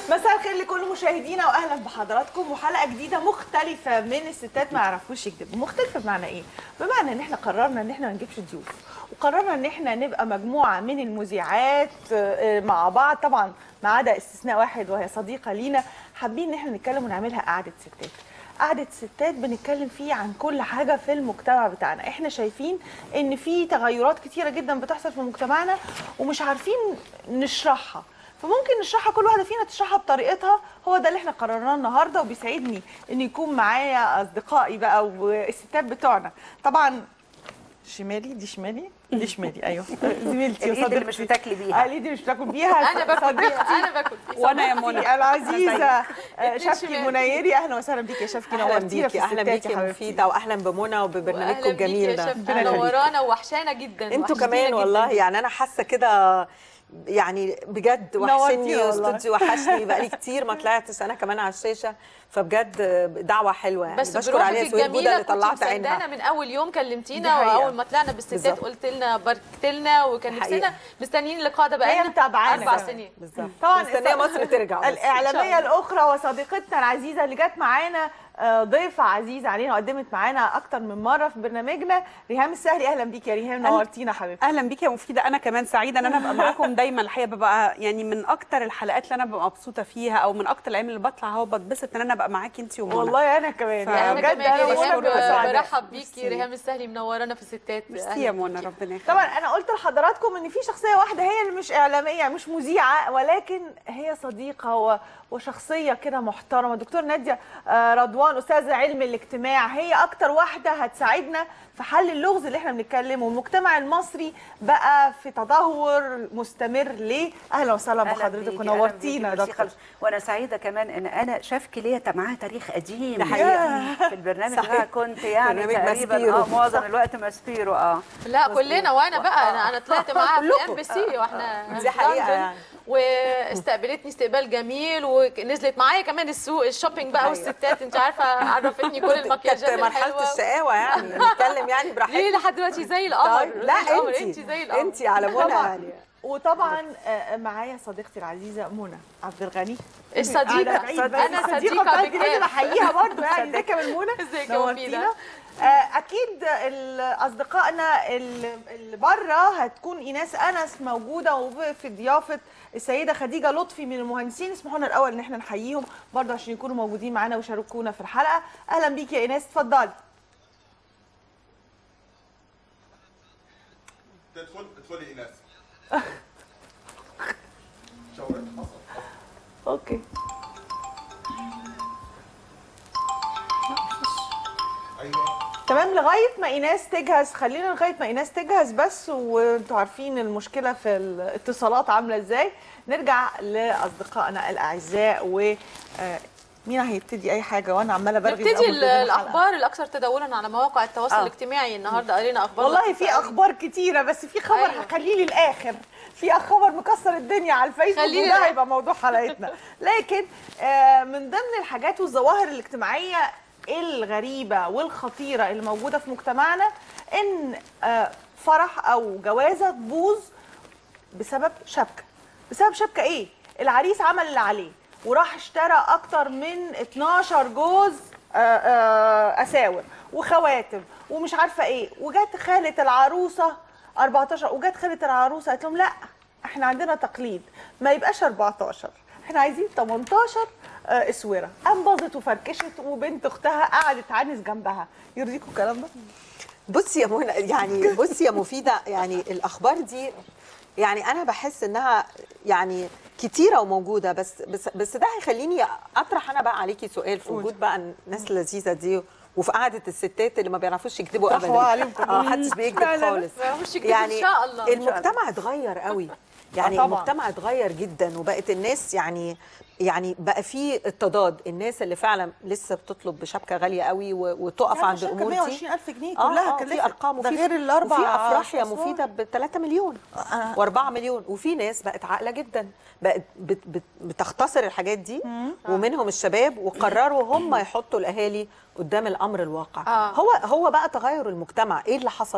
مساء الخير لكل مشاهدينا واهلا بحضراتكم وحلقه جديده مختلفه من الستات ما يعرفوش يكذبوا مختلفه بمعنى ايه بمعنى ان احنا قررنا ان احنا ما نجيبش ضيوف وقررنا ان احنا نبقى مجموعه من المذيعات آه، مع بعض طبعا ما عدا استثناء واحد وهي صديقه لينا حابين ان احنا نتكلم ونعملها قعده ستات قعدة ستات بنتكلم فيه عن كل حاجة في المجتمع بتاعنا احنا شايفين ان في تغيرات كتيرة جدا بتحصل في مجتمعنا ومش عارفين نشرحها فممكن نشرحها كل واحده فينا تشرحها بطريقتها هو ده اللي احنا قررناه النهارده وبيسعدني ان يكون معايا اصدقائي بقى والستات بتوعنا طبعا شمالي دي شمالي دي شمالي ايوه زميلتي الإيد اللي مش بتاكلي بيها. اه الايد اللي مش بتاكل بيها انا باكل صديقتي فيها انا باكل فيها وانا يا منى صديقتي العزيزه آه، اتنين شفكي شمال. منيري اهلا وسهلا بيكي يا شفكي اهلا نورتينا في بيكي اهلا الستات بيكي يا يا حبيبتي مفيده واهلا بمنى وببرنامجكم واهلا بيك الجميل يا ده شفقة ربنا يخليك. منورانا ووحشانا جدا انتوا وحشتينا كمان جداً والله جداً. يعني انا حاسه كده يعني بجد نورتينا وحشني والله. استوديو وحشني بقالي كتير ما طلعتش انا كمان على الشاشه فبجد دعوه حلوه يعني بس بشكر بروحك عليها سويد جوده الجميله اللي كنت طلعت مصدقانا عينها من اول يوم دي كلمتينا حقيقة. واول ما طلعنا بالستات بالظبط. قلت لنا باركت لنا وكان حقيقة. نفسنا مستنيين اللقاء ده هي بقالنا متابعانا اربع كمان. سنين بالظبط طبعا مستنيه مصر ترجع بس. الاعلاميه الاخرى وصديقتنا العزيزه اللي جت معانا آه، ضيفه عزيزه علينا وقدمت معانا اكتر من مره في برنامجنا ريهام السهلي اهلا بيكي يا ريهام نورتينا حبيبتي اهلا بيكي يا مفيده انا كمان سعيده ان انا ابقى معاكم دايما الحقيقه ببقى يعني من اكتر الحلقات اللي انا ببقى مبسوطه فيها او من اكتر الايام اللي بطلع هو بتبسط ان انا ابقى معاكي انت ومنى والله انا كمان ف- يعني انا بجد كمان يا انا ريهام بقول لك سعداء. برحب بيكي ميرسي. ريهام السهلي منورانا في الستات ميرسي أهلاً يا بيكي. منى ربنا يخليك طبعا انا قلت لحضراتكم ان في شخصيه واحده هي اللي مش اعلاميه مش مذيعه ولكن هي صديقه و... وشخصيه كده محترمه دكتور ناديه آه، رضوان استاذه علم الاجتماع هي اكتر واحده هتساعدنا في حل اللغز اللي احنا بنتكلمه المجتمع المصري بقى في تدهور مستمر ليه اهلا وسهلا أهلاً بحضرتك بيكي، ونورتينا يا أهلاً بيكي، دكتور ميرسي خالص. وانا سعيده كمان ان انا شافكي ليا معاها تاريخ قديم ده حقيقة. في البرنامج صحيح. ده كنت يعني برنامج تقريبا ماسبيرو. اه معظم الوقت ماسبيرو اه لا كلنا وانا بقى انا انا طلعت معاها في كلكم. ام بي سي واحنا دي حقيقة لندن. يعني. واستقبلتني استقبال جميل ونزلت معايا كمان السوق الشوبينج بقى والستات انت عارفه عرفتني كل المكياجات كانت مرحله الحلوه الشقاوه يعني نتكلم يعني ليه براحتنا لحد دلوقتي زي القمر طيب لا زي القمر، انت انت زي القمر انت على منى طبعا يعني وطبعا آه، معايا صديقتي العزيزه منى عبد الغني الصديقه أنا بعيد بس انا الصديقة صديقه بتاعتي لازم بكاف احييها برضه يعني ازيك يا منى ازيك يا نورتينا مفيدة؟ آه، اكيد ال- اصدقائنا ال- اللي بره هتكون ايناس انس موجوده وفي ضيافه السيده خديجه لطفي من المهندسين اسمحوا لنا الاول ان احنا نحييهم برضه عشان يكونوا موجودين معانا ويشاركونا في الحلقه اهلا بيكي يا ايناس اتفضلي تدخل ادخلي ايناس شاورت حصل اوكي ايوه تمام لغايه ما ايناس تجهز خلينا لغايه ما ايناس تجهز بس وانتوا عارفين المشكله في الاتصالات عامله ازاي نرجع لاصدقائنا الاعزاء و آه، مين هيبتدي اي حاجه وانا عماله برغي نبتدي أول ال- جزء من الحلقة. الاخبار الاكثر تداولا على مواقع التواصل آه. الاجتماعي النهارده قرينا اخبار والله لطيفة في قوي. اخبار كتيره بس في خبر أيوة. هخليه للاخر في خبر مكسر الدنيا على الفيسبوك خليه وده للآخر. هيبقى موضوع حلقتنا لكن آه، من ضمن الحاجات والظواهر الاجتماعيه الغريبه والخطيره اللي موجوده في مجتمعنا ان آه، فرح او جوازه تبوظ بسبب شبكه بسبب شبكه ايه العريس عمل اللي عليه وراح اشترى اكتر من 12 جوز آه، آه، اساور وخواتم ومش عارفه ايه وجت خاله العروسه 14 وجت خاله العروسه قالت لهم لا احنا عندنا تقليد ما يبقاش 14 احنا عايزين 18 آه، اسوره قام باظت وفركشت وبنت اختها قعدت تعنس جنبها يرضيكم الكلام ده بصي يا منى يعني بصي يا مفيده يعني الاخبار دي يعني انا بحس انها يعني كتيره وموجوده بس بس بس ده هيخليني اطرح انا بقى عليكي سؤال في وجود بقى الناس اللذيذه دي وفي قعده الستات اللي ما بيعرفوش يكذبوا ابدا صحوا عليهم كلهم. اه محدش بيكذب لا، لا، لا. خالص ما يعرفوش يكذبوا إن شاء الله. إن شاء المجتمع اتغير قوي يعني آه، طبعاً. المجتمع اتغير جدا وبقت الناس يعني يعني بقى في التضاد الناس اللي فعلا لسه بتطلب بشبكه غاليه قوي و- وتقف عند شبكة الامور دي 120,000 جنيه آه، كلها آه، كلفت. في ارقام ده وفي غير الأربع وفي افراح يا أسوار. مفيده ب 3 مليون آه. و4 مليون وفي ناس بقت عاقله جدا بقت بت بت بتختصر الحاجات دي ومنهم الشباب وقرروا هم يحطوا الاهالي قدام الامر الواقع آه. هو هو بقى تغير المجتمع ايه اللي حصل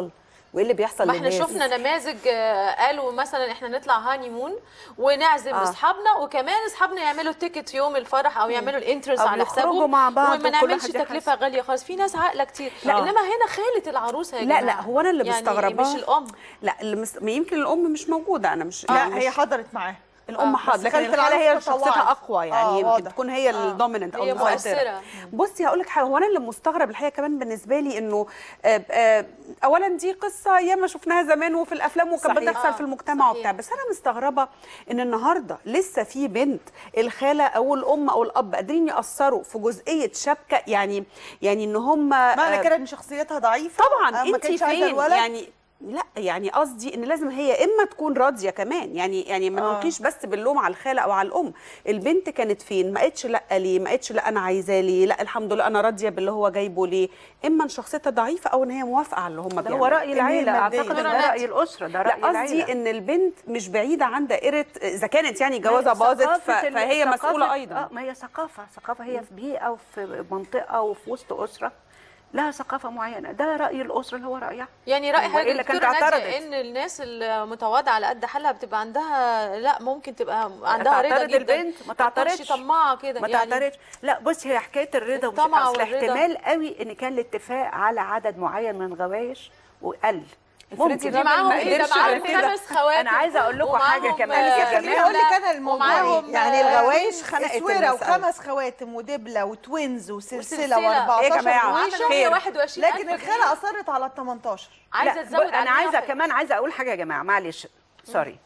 وايه اللي بيحصل ما احنا للناس شفنا نماذج آه، قالوا مثلا احنا نطلع هاني مون ونعزم آه. اصحابنا وكمان اصحابنا يعملوا تيكت يوم الفرح او يعملوا الانترست أو على يخرجوا حسابهم مع بعض وما وكل نعملش واحد تكلفه غاليه خالص في ناس عاقله كتير لا آه. انما هنا خاله العروسه يا لا جماعه لا هو انا اللي يعني مستغرباه مش الام لا اللي مس... يمكن الام مش موجوده انا مش لا يعني هي مش... حضرت معاه الام آه، حاضر بس لكن خالة الخاله هي العروسة شخصيتها طوعت. اقوى يعني آه، يمكن واضح. تكون هي الدوميننت او هي المسيطرة. مؤثرة. بصي هقول لك حاجه هو انا اللي مستغرب الحقيقه كمان بالنسبه لي انه آه، آه، اولا دي قصه ياما شفناها زمان وفي الافلام وكانت صحيح. بتحصل آه، في المجتمع صحيح. وبتاع بس انا مستغربه ان النهارده لسه في بنت الخاله او الام او الاب قادرين ياثروا في جزئيه شبكه يعني يعني ان هم معنى كده ان شخصيتها ضعيفه طبعا آه، ما انت كانتش عايزة فين الولد. يعني لا يعني قصدي ان لازم هي اما تكون راضيه كمان يعني يعني ما آه. نلقيش بس باللوم على الخاله او على الام البنت كانت فين ما قالتش لا ليه ما قالتش لا انا عايزاه ليه لا الحمد لله انا راضيه باللي هو جايبه ليه اما ان شخصيتها ضعيفه او ان هي موافقه على اللي هم ده بيعملوه هو راي العيله المادية. اعتقد ان دكتورة ده نادية. راي الاسره ده لا راي العيله قصدي ان البنت مش بعيده عن دائره اذا كانت يعني ما هي جوازها باظت ف- ثقافة ال- فهي ثقافة- مسؤوله ايضا اه ما هي ثقافه ثقافه هي في بيئه وفي منطقه وفي وسط اسره لها ثقافه معينه ده راي الاسره اللي هو رايها يعني راي وإلا حضرتك كانت دكتوره اعترضت. ناديه ان الناس المتواضعه على قد حالها بتبقى عندها لا ممكن تبقى عندها رضا تعترض جدا البنت ما تكونش تعترضش طماعه كده ما يعني تعترضش لا بصي هي حكايه الرضا ومش الطمع اصل والرضا. احتمال قوي ان كان الاتفاق على عدد معين من الغوايش وقل افرضي ممكن دي معاهم ما ايه ده قدرش على معاهم كده. خمس خواتم أنا عايزة أقول لكم حاجة ومعاهم، كمان آه، يا خليني جماعة. اقول لك انا دبلة، الموضوع ومعاهم إيه. يعني آه، الغوايش خنقت اسوره المسألة. وخمس خواتم ودبله وتوينز وسلسله وسلسلة. و14 إيه يا جماعة؟ وعامل خير. 121 لكن الخاله اصرت على ال 18 عايزه لا، تزود ب- انا عليها عايزه في- كمان عايزه اقول حاجه يا جماعه معلش سوري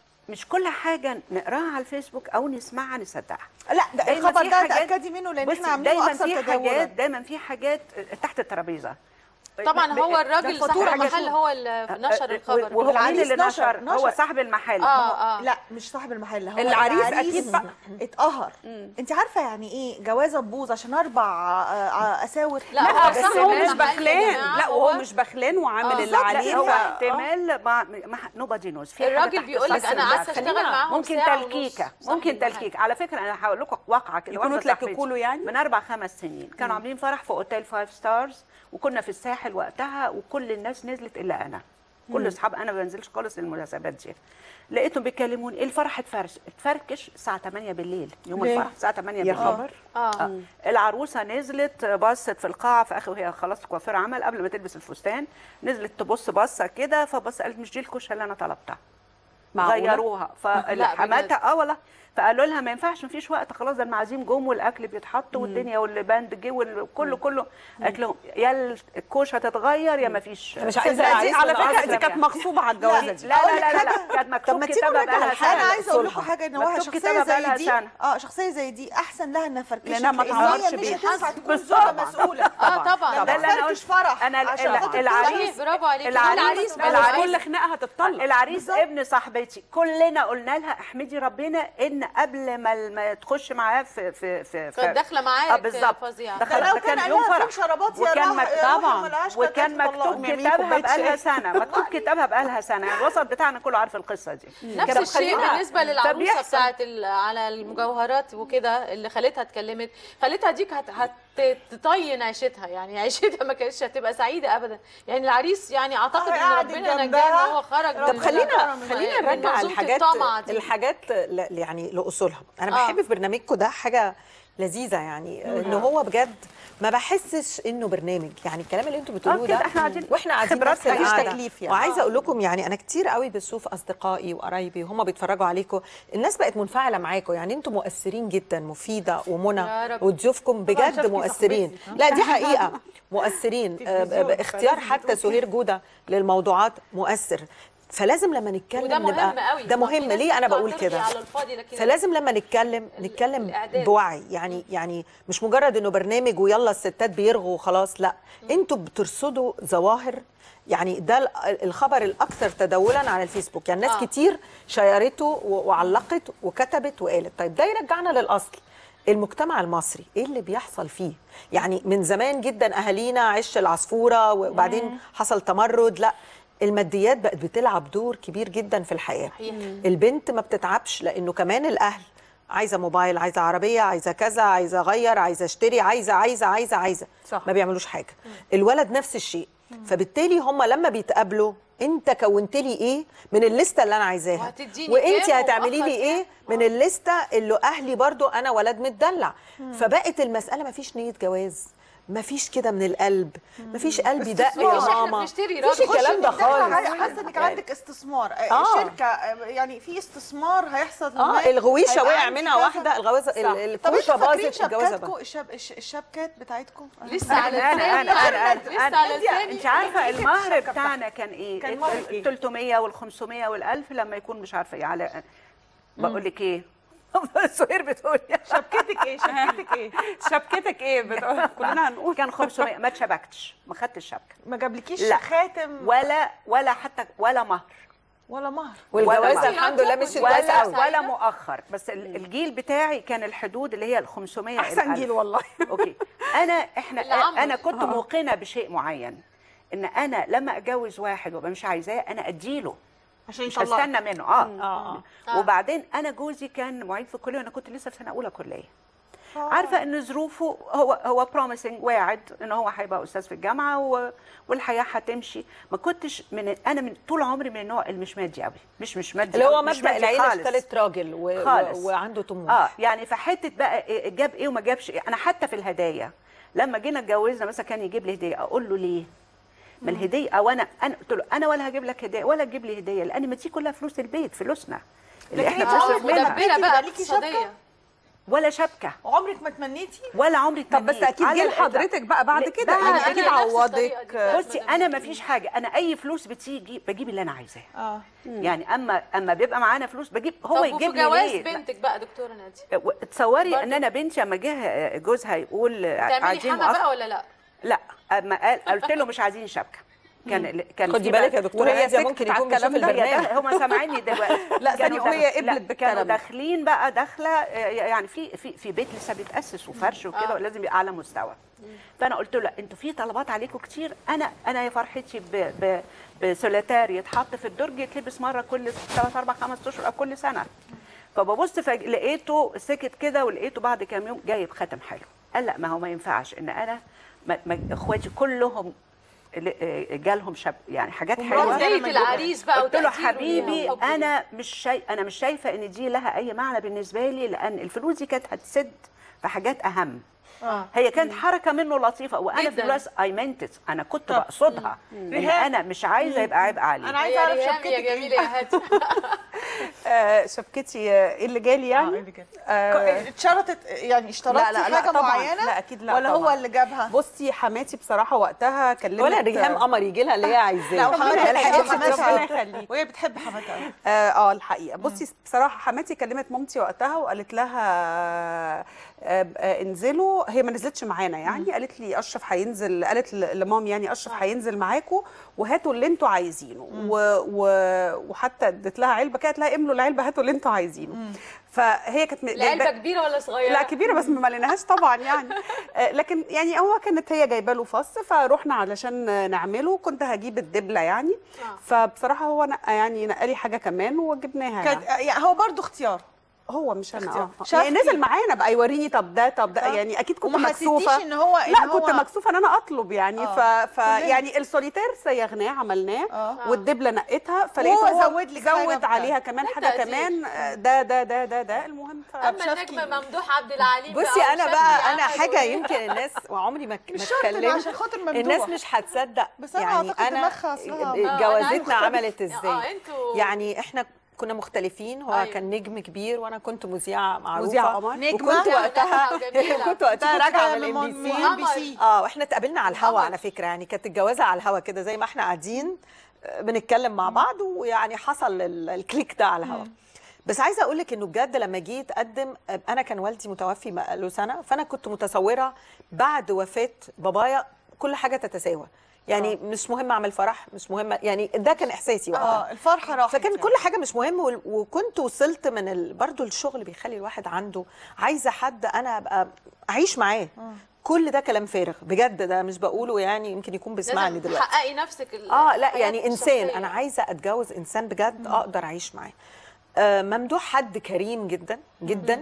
مش كل حاجه نقراها على الفيسبوك او نسمعها نصدقها لا ده دايماً الخبر في ده حاجات- تاكدي منه لان بصي، احنا عاملينه دايما اكثر في تداولا حاجات دايما في حاجات تحت الترابيزه طبعا ب- هو الراجل ده صاحب فاتورة المحل مشهور. هو اللي نشر الخبر وهو مين العريس اللي نشر- نشر هو نشر. صاحب المحل اه اه لا مش صاحب المحل هو العريس العريس أكيد بقى. اتقهر انت عارفه يعني ايه جوازه تبوظ عشان اربع آه، آه، اساور لا، لا هو بس صاحب هو المحل مش يا بخلان جماعة، لا وهو هو- مش بخلان وعامل آه، اللي بالظبط، عليه لا هو ف- احتمال ما ما نوبادي نوز في حاجة الراجل تحت بيقول لك السطر انا ده. عايزه اشتغل خلينا- معاهم ممكن ساعة ونص. تلكيكه صاحب ممكن المحل. تلكيكه على فكره انا هقول لكم واقعه كده يكونوا واحدة صاحبتي تلككوا له يعني؟ من اربع خمس سنين كانوا عاملين فرح في اوتيل فايف ستارز وكنا في الساحل وقتها وكل الناس نزلت الا انا كل اصحاب انا ما بنزلش خالص المناسبات دي لقيتهم بيكلموني الفرح اتفرش اتفركش الساعه 8 بالليل يوم ليه؟ الفرح الساعه 8 يا بالليل خبر اه العروسه نزلت بصت في القاعه في اخر وهي خلاص الكوافير عمل قبل ما تلبس الفستان نزلت تبص بصه كده فبص قالت مش دي الكوشه اللي انا طلبتها معقولة؟ غيروها فحماتها اه والله فقالوا لها ما ينفعش مفيش وقت خلاص ده المعازيم جم والاكل بيتحط والدنيا والباند جه وكله كله قالت لهم يا الكوشه هتتغير يا مفيش مش عايزة لا، دي العريس على من فكره أصل دي كانت يعني. مغصوبه على الجوازه لا دي لا لا لا, لا, لا. كانت طب مكتوب ما تيجي كتابها نرجع بقالها الحلقة. انا سنه عايزه اقول لكم صلحة. حاجه ان هو مكتوب شخصيه كتابها بقالها زي دي سنة. اه شخصيه زي دي احسن لها انها فركشه لأنها ما لأن تعمرش هي مش بيها. هتنفع تكون بالظبط. زوجه مسؤوله اه طبعا ده اللي ما أنا فركش قلت. فرح أنا ال- عشان ال- خاطر العريس- صحيح برافو عليكي العريس- العريس العريس- كل خناقه هتطلق العريس ابن صاحبتي كلنا قلنا لها احمدي ربنا ان قبل ما ما تخش معاه في في في كانت داخله معاك اه بالظبط فظيعه دخل- ده لو ده كان كان يوم قالها فرح فين شرابات يا وكان راح- مك- يا راح طبعا ملهاش كانت وكان هتطلقوا. مكتوب يعملوا كتابها كوباية بقالها شاي. سنه مكتوب كتابها بقالها سنه يعني الوسط بتاعنا كله عارف القصه دي نفس كده الشيء بخليها- بالنسبه للعروسه فبيحصل. بتاعت ال- على المجوهرات وكده اللي خالتها اتكلمت خالتها دي هت هتطين عيشتها يعني عيشتها ما كانتش هتبقى سعيده ابدا يعني العريس يعني اعتقد ان قاعد ربنا نجاه جنبها. ان هو خرج طب من- خلينا من- خلينا من نرجع منظومة الحاجات الطمع دي. الحاجات ل- يعني لاصولها انا آه. بحب في برنامجكم ده حاجه لذيذه يعني ان هو بجد ما بحسش انه برنامج يعني الكلام اللي انتوا بتقولوه آه كده ده احنا قاعدين واحنا قاعدين خبرات نفس مفيش القعدة. تكليف يعني. وعايزه اقول لكم يعني انا كتير قوي بشوف اصدقائي وقرايبي وهم بيتفرجوا عليكم الناس بقت منفعله معاكم يعني انتوا مؤثرين جدا مفيده يا ومنى رب. وضيوفكم بجد شفتي مؤثرين لا دي حقيقه مؤثرين آه، ب- اختيار حتى سهير جوده للموضوعات مؤثر فلازم لما نتكلم وده مهم نبقى قوي ده ما في مهم ناس ليه انا بتطلع بقول ترغي كده على الفاضي لكن فلازم لما نتكلم نتكلم الإعداد. بوعي يعني يعني مش مجرد انه برنامج ويلا الستات بيرغوا وخلاص لا انتوا بترصدوا ظواهر يعني ده ال- الخبر الاكثر تداولا على الفيسبوك يعني ناس آه. آه. كتير شيرته و- وعلقت وكتبت وقالت طيب ده يرجعنا للاصل المجتمع المصري ايه اللي بيحصل فيه يعني من زمان جدا اهالينا عش العصفوره وبعدين حصل تمرد لا الماديات بقت بتلعب دور كبير جدا في الحياه صحيح. البنت ما بتتعبش لانه كمان الاهل عايزه موبايل عايزه عربيه عايزه كذا عايزه اغير عايزه اشتري عايزه عايزه عايزه عايزه صح. ما بيعملوش حاجه الولد نفس الشيء فبالتالي هم لما بيتقابلوا انت كونت لي ايه من الليسته اللي انا عايزاها وهتديني وانت كام هتعملي ومؤخر لي ايه من الليسته اللي اهلي برضو انا ولد متدلع فبقت المساله ما فيش نيه جواز ما فيش كده من القلب ما فيش قلبي دق مفيش يا إحنا ماما بنشتري مفيش راجل. الكلام ده خشي داخلة خالص عاي- حاسه انك عندك استثمار آه. آه. شركه آه، يعني في استثمار هيحصل اه هناك. الغويشه هيبقى وقع عندي منها كذا. واحده الغوازه طب انتوا الكوشه فاكرين باظت الجوازه شبكاتكم باظت الشب الش- الشبكات بتاعتكم لسه على أنا- لساني أنا- أنا- لسه على لساني انت عارفه المهر بتاعنا كان ايه؟ كان مهر ال إيه؟ 300 وال 500 وال 1000 لما يكون مش عارفه ايه على بقول لك ايه؟ سهير بتقول شبكتك ايه شبكتك ايه شبكتك ايه بتقول كلنا هنقول كان 500 ما اتشبكتش ما خدتش الشبكه ما جابلكيش لا. خاتم ولا ولا حتى ولا مهر ولا مهر والجوازه ولا الحمد لله مشيت كويس ولا قوي ولا مؤخر بس ال- الجيل بتاعي كان الحدود اللي هي ال 500 احسن الألف. جيل والله اوكي انا احنا اللي عمر. انا كنت موقنه بشيء معين ان انا لما اتجوز واحد وابقى مش عايزاه انا اديله عشان مش يطلعك هستنى منه اه, اه آه. وبعدين انا جوزي كان معيد في الكليه وانا كنت لسه في سنه اولى كليه عارفه ان ظروفه هو هو بروميسنج واعد ان هو هيبقى استاذ في الجامعه و... والحياه هتمشي ما كنتش من انا من طول عمري من النوع اللي مش مادي قوي مش مش مادي اللي هو أوي، مش مبدا مادي العيله خالص. اشترت راجل و... خالص. و... وعنده طموح اه يعني فحته بقى إيه جاب ايه وما جابش ايه انا حتى في الهدايا لما جينا اتجوزنا مثلا كان يجيب لي هديه اقول له ليه ما الهديه او انا انا قلت له انا ولا هجيب لك هديه ولا تجيب لي هديه لان ما دي كلها فلوس البيت فلوسنا اللي لكن احنا انت بنصرف عمرك ما منها دبرتي مدبره بقى يبقى ليكي شبكة؟ اقتصاديه ولا شبكه عمرك ما تمنيتي ولا عمري طب بس تمنيت. اكيد على جه الإطلاق. لحضرتك بقى بعد لا، كده بعد يعني كده اكيد نفس الطريقة عوضك دي. بصي انا ما فيش حاجه انا اي فلوس بتيجي بجيب اللي انا عايزاه اه يعني اما اما بيبقى معانا فلوس بجيب هو طب يجيب وفي لي جواز ليه بنتك بقى دكتوره نادي و- تصوري برضه؟ ان انا بنتي اما جه جوزها يقول تعملي عايزين حما مؤخر بقى ولا لا لا اما قال قلت له مش عايزين شبكه كان كان خدي في بالك بقى- يا دكتوره وهي ناديه سكتت ممكن على يكون بيشوف الكلام ده. البرنامج هم سامعيني دلوقتي لا، كانوا ثانية، وهي داخل- قبلت لا، بالكلام كانوا ده. داخلين بقى داخله آه، يعني في في في بيت لسه بيتاسس وفرش وكده آه. ولازم يبقى اعلى مستوى فانا قلت له لا انتوا في طلبات عليكم كتير انا انا يا فرحتي ب ب بسوليتار يتحط في الدرج يتلبس مره كل ثلاث اربع خمس اشهر او كل سنه فببص فج... لقيته سكت كده ولقيته بعد كام يوم جايب خاتم حلو قال لا ما هو ما ينفعش ان انا ما... ما... اخواتي كلهم ل- آه، جالهم شب يعني حاجات حلوه هديه العريس بقى قلت له وتقديره حبيبي ليها وحبه انا مش شايف انا مش شايفه ان دي لها اي معنى بالنسبه لي لان الفلوس دي كانت هتسد في حاجات اهم اه هي كانت حركه منه لطيفه وانا في جداً. الوقت اي منت انا كنت بقصدها ان ريهام. انا مش عايزه يبقى عيب عليه انا يا عايزه اعرف ريهام شبكتك يا جميله ايه يا هادي آه، شبكتي آه، ايه اللي جالي اه يعني اللي كده. آه، اتشرطت يعني اشترطتي لا، لا، لا، حاجه طبعاً. معينه لا، أكيد لا، ولا هو طبعاً. اللي جابها بصي حماتي بصراحه وقتها كلمت ولا ريهام قمر يجي لها اللي هي عايزاه لا وحماتها ربنا بتحب يخليك، ربنا حماتها يخليك. وهي بتحب حماتها أوي. اه آه، الحقيقه بصي بصراحه حماتي كلمت مامتي وقتها وقالت لها آه، آه، انزلوا هي ما نزلتش معانا يعني قالت لي اشرف هينزل قالت ل- لمام يعني اشرف هينزل معاكم وهاتوا اللي انتوا عايزينه و و وحتى اديت لها علبه كانت لها املوا العلبه هاتوا اللي انتوا عايزينه فهي كانت م- العلبه جايبة- كبيره ولا صغيره لا كبيره بس ما مليناهاش طبعا يعني آه، لكن يعني هو كانت هي جايبه له فص فروحنا علشان نعمله كنت هجيب الدبله يعني آه. فبصراحه هو نقى يعني نقى لي حاجه كمان وجبناها كانت يعني. يعني هو برضو اختيار هو مش انا اختيار. اه آه. شافتي؟ يعني نزل معانا بقى يوريني طب ده طب ده آه. يعني اكيد كنت وما حسيتيش مكسوفه ان هو إن لا هو كنت مكسوفه ان انا اطلب يعني آه. ف... ف يعني السوليتير صيغناه عملناه آه. والدبله نقيتها فلقيت وهو هو زود لك حاجة زود بتاع- عليها كمان ده حاجه تقدير. كمان آه، ده ده ده ده ده المهم ف... اما شفتي؟ النجم ممدوح عبد العليم بقى بصي انا وشكلي بقى انا عمل حاجه وإيه. يمكن الناس وعمري ما مش ما شرط إن عشان اتكلمت خاطر ممدوح الناس مش هتصدق بس أنا يعني أعتقد انا دماغها أصلها- آه، أنا جوازتنا عارفة. عملت اه ازاي انتوا يعني احنا كنا مختلفين هو أيوة. كان نجم كبير وانا كنت مذيعه معروفه مذيعة قمر. نجمة. وكنت وقتها وجميلة. كنت وقتها راجعه من من- الام بي من سي ام بي سي اه واحنا اتقابلنا على الهوا القمر. على فكره يعني كانت الجوازه على الهوا كده زي ما احنا قاعدين آه، بنتكلم مع بعض ويعني حصل ال- الكليك ده على الهوا بس عايزه اقول لك انه بجد لما جيت اقدم آه، انا كان والدي متوفي له سنه فانا كنت متصوره بعد وفاه بابايا كل حاجه تتساوى يعني مش مهم اعمل فرح مش مهم يعني ده كان احساسي وقتها اه الفرحه راحت فكان يعني. كل حاجه مش مهم وال- وكنت وصلت من ال... برضو الشغل بيخلي الواحد عنده عايزه حد انا ابقى اعيش معاه كل ده كلام فارغ بجد ده مش بقوله يعني يمكن يكون بيسمعني لازم دلوقتي تحققي نفسك ال- اه لا حياتك يعني انسان الشخصية. انا عايزه اتجوز انسان بجد اقدر اعيش معاه آه، ممدوح حد كريم جدا جدا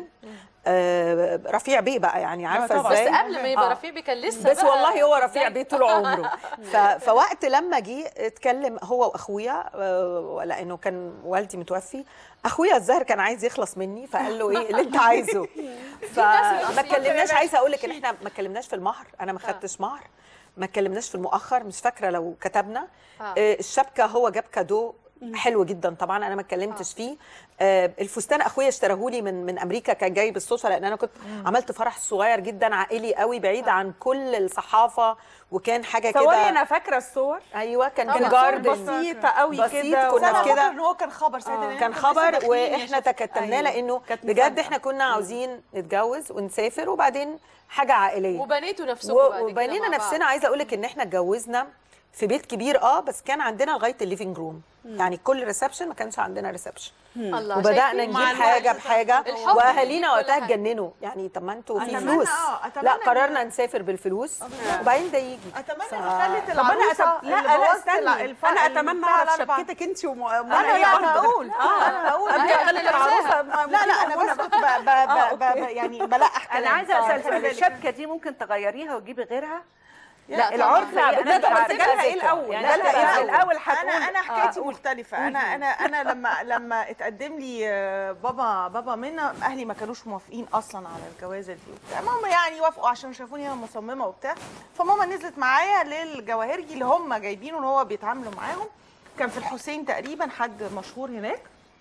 آه، رفيع بيه بقى يعني عارفه طبعاً. ازاي بس قبل ما يبقى آه. رفيع بيه كان لسه بس بقى والله هو رفيع زي- بيه طول عمره ف... فوقت لما جه اتكلم هو واخويا آه، لانه كان والدي متوفي اخويا الزهر كان عايز يخلص مني فقال له ايه اللي انت عايزه فما ناس اتكلمناش عايزه اقول لك ان احنا ما اتكلمناش في المهر انا ما خدتش مهر ما اتكلمناش في المؤخر مش فاكره لو كتبنا آه. آه، الشبكه هو جاب كادو حلو جدا طبعا انا ما اتكلمتش فيه آه، الفستان اخويا اشتراه لي من من امريكا كان جاي بالصدفه لان انا كنت عملت فرح صغير جدا عائلي قوي بعيد عن كل الصحافه وكان حاجه صوري كده انا فاكره الصور ايوه كان طبعاً. كان جاردن بسيطه قوي بسيط كده كنا انا كده. فاكره ان هو كان خبر ساعتها لأن كان إحنا كنا لسه خبر داخلين يا واحنا شيخ. تكتمناه أيوة. لانه كانت بجد مفاجأة. احنا كنا عاوزين نتجوز ونسافر وبعدين حاجه عائليه وبنيتوا نفسكم و- بعد كده وبنينا مع بعض. نفسنا عايزه اقول لك ان احنا اتجوزنا في بيت كبير اه بس كان عندنا لغايه الليفينج روم يعني كل ريسبشن ما كانش عندنا ريسبشن الله وبدانا شايفين؟ نجيب مع الوقت حاجه ده. بحاجه الحب واهالينا بيجيب كل وقتها حاجة. اتجننوا يعني طب ما انتوا في أتمنى- فلوس آه، أتمنى لا إن- قررنا نسافر بالفلوس وبعدين ده يجي اتمنى ف- ان خلت طب انا العروسه أتم... لا اللي لا بوظت استني الفرق انا اتمنى بتاع اعرف الأربعة. شبكتك انت وم... انا لا انا هقول اه انا هقول أنا أنا- اللي لابساها. لا لا انا بس كنت ب- ب- ب- ب- يعني بلقح انا كلام. عايزه اسال خلي سؤال بالك. الشبكه دي ممكن تغيريها وتجيبي غيرها لا العرف طبعاً. لا لا أنا بس مش جالها عارفة. ايه الاول يعني جالها ايه أنا الاول الاول هتقول انا انا حكايتي آه، قول. مختلفه انا انا انا لما لما اتقدم لي آه، بابا بابا منا اهلي ما كانوش موافقين اصلا على الجوازه دي وبتاع ماما يعني وافقوا عشان شافوني انا مصممه وبتاع فماما نزلت معايا للجواهرجي اللي هم جايبينه ان هو بيتعاملوا معاهم كان في الحسين تقريبا حد مشهور هناك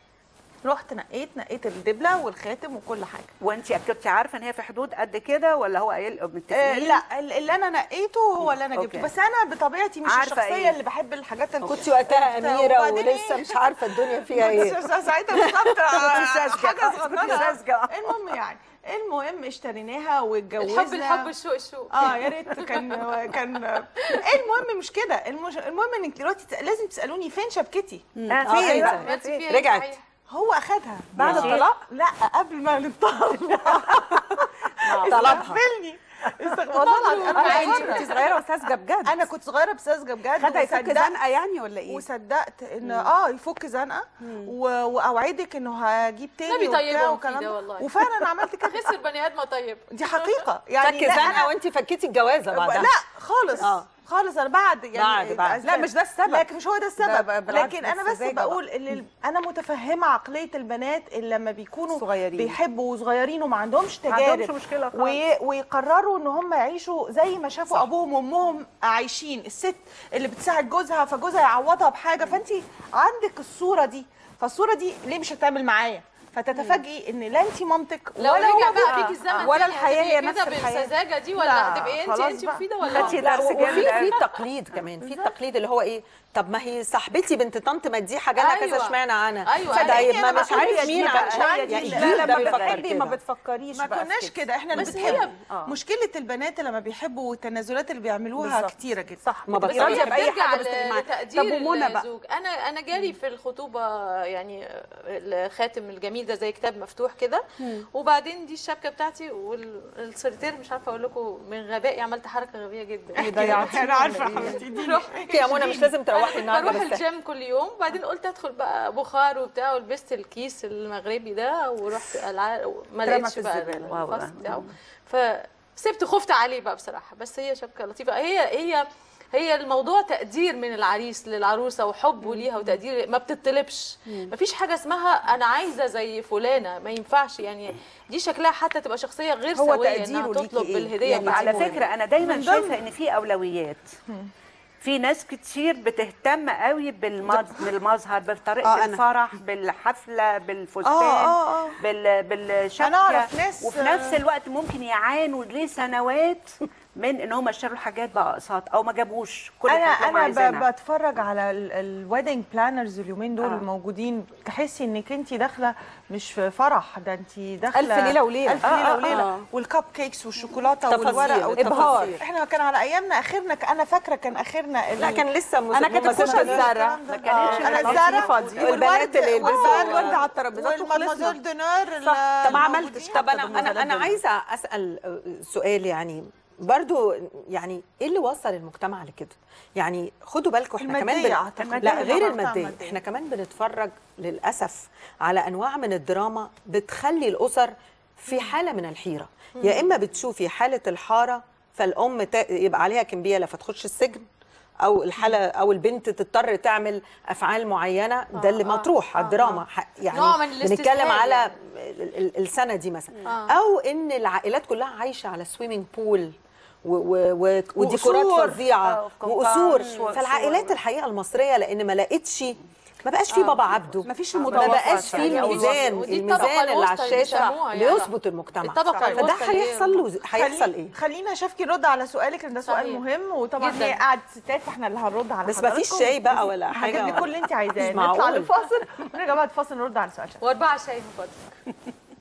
رحت نقيت نقيت الدبله والخاتم وكل حاجه وانت كنت عارفه ان هي في حدود قد كده ولا هو قايل آه متفقين لا ال- اللي انا نقيته هو اللي انا جبته أوكي. بس انا بطبيعتي مش عارفة الشخصيه إيه؟ اللي بحب الحاجات اللي كنت وقتها اميره وبعدين إيه؟ ولسه مش عارفه الدنيا فيها ايه كنت ساعتها بالظبط ساذجة. حاجه كنت صغننه ساذجة. المهم يعني المهم اشتريناها واتجوزنا الحب الحب الشوق الشوق اه يا ريت كان كان المهم مش كده المش... المهم انك دلوقتي تس- لازم تسالوني فين شبكتي آه، آه، فين أيوة. بقى؟ عملتي فيها رجعت. إيه صحيح؟ هو اخدها بعد ماشي. الطلاق لا قبل ما نتطلق طلبها استغفلني استغفر الله العظيم. انا اه انت بحبها. كنت صغيره وساذجه بجد انا كنت صغيره بساذجه بجد خدها يفك وصدقت- زنقه يعني ولا ايه؟ وصدقت ان اه يفك زنقه و... واوعدك انه هجيب تاني نبي وبتاع طيبهم والكلام فيه ده ده. والله. وفعلا عملت كده خسر بني ادم طيب دي حقيقه يعني فك لا زنقه أنا- وانت فكيتي الجوازه بعدها لا خالص آه. خالص انا بعد يعني بعد- بعد. لا، مش ده السبب. لكن مش هو ده ده السبب ب- بالعكس، لكن انا بس بس زي بقى. بقول ان ال- انا متفهمه عقليه البنات اللي لما بيكونوا صغيرين. بيحبوا وصغيرين وما عندهمش ما تجارب عندهمش مشكلة خالص. و... ويقرروا ان هم يعيشوا زي ما شافوا ابوهم وامهم عايشين الست اللي بتساعد جوزها فجوزها يعوضها بحاجه فانت عندك الصوره دي فالصوره دي ليه مش هتعمل معايا فتتفاجئي ان لا انت مامتك لو ولا رجع هو بقى أبوك. بيك الزمن ولا تاني الحياة هي هتبقي نفس كده الحياة. بالسذاجه دي لا، ولا هتبقي انت خلاص انت بقى. مفيده ولا خدتي لا؟ درس وفي جامد في قوي. تقليد كمان في التقليد اللي هو ايه طب ما هي صاحبتي بنت طنط ما دي حاجه لها كذا أيوة. اشمعنى انا أيوه، طيب أيوة. ما أنا مش بقول عارف هي مين دي عن- مش عندي يعني لا، الجيل لا ده لما بيفكر بتحبي ما كده بتفكريش ما بقى في كناش كده احنا اللي بس هي- بتحب آه. مشكله البنات لما بيحبوا والتنازلات اللي بيعملوها بالظبط. كتيره جدا صح ما بس بتبقي راضيه هي باي بترجع حاجه بس معاها. لتقدير طب ومنى بقى الزوج انا انا جالي في الخطوبه يعني الخاتم الجميل ده زي كتاب مفتوح كده وبعدين دي الشبكه بتاعتي والسوليتير مش عارفه اقول لكم من غبائي عملت حركه غبيه جدا ضيعتي انا عارفه حبيبتي دي يا منى مش لازم انا تروحي كنت النهارده بروح بس الجيم كل يوم بعدين قلت ادخل بقى بخار وبتاع ولبست الكيس المغربي ده ورحت الع... ما اترمى لقيتش في بقى الزبالة. واو. الفصل بتاعه فسبت خفت عليه بقى بصراحه بس هي شبكه لطيفه هي هي هي الموضوع تقدير من العريس للعروسه وحبه ليها وتقدير ما بتطلبش مفيش حاجه اسمها انا عايزه زي فلانه ما ينفعش يعني دي شكلها حتى تبقى شخصيه غير هو سويه تقديره انها ليكي تطلب إيه؟ بالهديه يعني بتاعتها. على فكره انا دايما من ضمن- شايفه ان في اولويات في ناس كتير بتهتم قوي بالمظ- بالمظهر بطريقه آه، أنا. الفرح بالحفله بالفستان آه، آه، آه. بال بالشبكه أنا أعرف ناس- وفي نفس الوقت ممكن يعانوا ليه سنوات من ان هم اشتروا حاجات باقساط او ما جابوش كل انا حاجه هم انا عايزينها ب- بتفرج على الويدنج بلانرز اليومين دول آه. الموجودين تحسي انك انت داخله مش في فرح ده انت داخله ألف ليلة وليلة. الف آه، ليله آه، وليله آه. والكب كيكس والشوكولاته تفاصيل، والورق والتفاصيل. إبهار. احنا كان على ايامنا اخرنا انا فاكره كان اخرنا ال- لا كان لسه مس- انا كانت ممثلة الكوشه دنيا. الزرع ما كانتش انا اللطيفة الزرع دي. والبنات اللي يلبسوا- الورد على الترابيزات وخلصنا والمازول دونور صح. طب ما عملتش. طب انا انا انا عايزه اسال سؤال يعني برضو يعني ايه اللي وصل المجتمع لكده يعني خدوا بالكم احنا كمان المادية بن... أعتقد. لا المادية غير طبعاً الماديه المادية. احنا كمان بنتفرج للاسف على انواع من الدراما بتخلي الاسر في حاله من الحيره يا اما بتشوفي حاله الحاره فالام تا- يبقى عليها كمبياله فتخش السجن او الحاله او البنت تضطر تعمل افعال معينه ده اللي مطروح على الدراما ح- يعني نوع من بنتكلم الاستسهال على يعني. ال- ال- السنه دي مثلا آه. او ان العائلات كلها عايشه على سويمنج بول و- و- و- وديكورات وقصور. فظيعه آه، وقصور وكومباوند و- فالعائلات الحقيقه المصريه لان ما لقتش ما بقاش في بابا عبده مفيش ما المتوافق بقاش في يعني. الميزان ودي الميزان الطبقة اللي على الوسطى اللي الشاشه بيسموها يعني. ليظبط المجتمع الطبقة فده الوسطى اللي هي- هيحصل له هيحصل خلي- ايه خلينا شفكي نرد على سؤالك لان ده سؤال صحيح. مهم وطبعا جداً. هي قعدة ستات فاحنا اللي هنرد على بس ما فيش حضراتكم. شاي بقى ولا حاجة هجيب لك كل اللي انت عايزاه مش نطلع معقول. لفاصل ونرجع بعد فاصل نرد على السؤال واربعه شاي من فضلك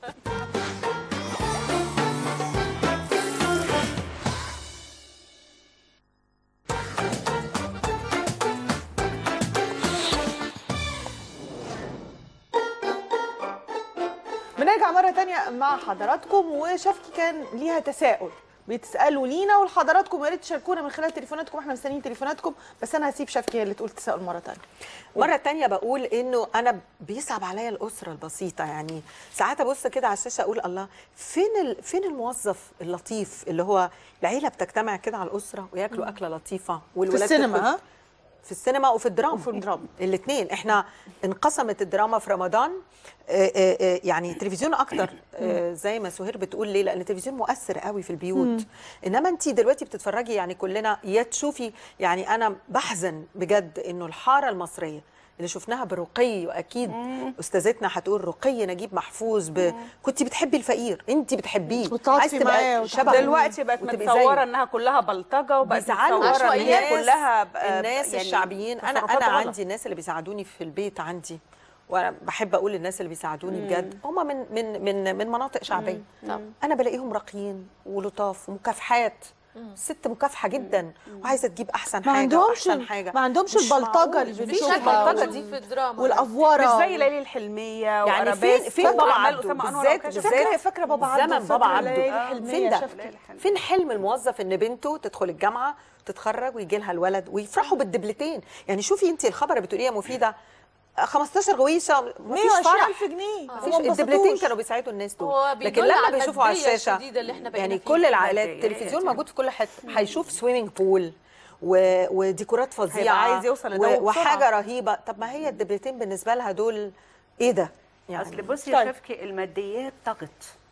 بنرجع مرة تانية مع حضراتكم وشفكي كان ليها تساؤل بتسألوا لينا ولحضراتكم يا ريت تشاركونا من خلال تليفوناتكم احنا مستنيين تليفوناتكم بس انا هسيب شفكي هي اللي تقول تساؤل مرة تانية مرة تانية بقول انه انا بيصعب عليا الاسرة البسيطة يعني ساعات ابص كده على الشاشة اقول الله فين ال... فين الموظف اللطيف اللي هو العيلة بتجتمع كده على الاسرة وياكلوا اكلة لطيفة في والولاد السينما تدخل- ها في السينما وفي الدراما وفي الدراما. الاثنين احنا انقسمت الدراما في رمضان آه، آه، آه، يعني التلفزيون اكتر آه، زي ما سهير بتقول ليه لان التلفزيون مؤثر قوي في البيوت انما انت دلوقتي بتتفرجي يعني كلنا يا تشوفي يعني انا بحزن بجد انه الحاره المصريه اللي شفناها برقي واكيد استاذتنا هتقول رقي نجيب محفوظ ب... كنت بتحبي الفقير انت بتحبيه وتعاطفي عايز تبقى معاه شبهه. وتحبي- دلوقتي بقت وتبقي متصوره زيه. انها كلها بلطجه وبقت بيزعلوا متصوره ان عشوائيات. هي كلها ب- الناس يعني الشعبيين انا تصرفات انا غلط. عندي الناس اللي بيساعدوني في البيت عندي وانا بحب اقول للناس اللي بيساعدوني بجد هم من من من من مناطق شعبيه طبعا. انا بلاقيهم راقيين ولطاف ومكافحات ست مكافحه جدا وعايزه تجيب احسن ما حاجه عندهمش واحسن حاجه ما عندهمش مش البلطجه معقول. اللي مفيش بنشوفها البلطجه وال- دي في الدراما والافوره مش زي ليالي الحلميه يعني فين وأرابيسك فين بابا وأعمال عبده أسامة أنور بالذات وكذا. فاكره بالذات فاكره بابا عبده زمن بابا فاكرة عبده ليالي آه. الحلمية فين ده شفتي؟ فين حلم الموظف ان بنته تدخل الجامعه تتخرج ويجي لها الولد ويفرحوا بالدبلتين يعني شوفي انت الخبر اللي بتقوليها مفيده 15 غويشه مفيش فرح 120000 جنيه مفيش وما الدبلتين انبسطوش. كانوا بيساعدوا الناس هو دول بيدل لكن لما على بيشوفوا على المادية الشاشه الشديدة اللي احنا بقينا يعني فيها. كل العائلات المادية. التلفزيون موجود في كل حته هيشوف سويمنج بول و... وديكورات فظيعه عايز يوصل لده و... بسرعة. وحاجه رهيبه طب ما هي الدبلتين بالنسبه لها دول ايه ده يعني اصل بصي طيب. يا شفكي الماديات طغت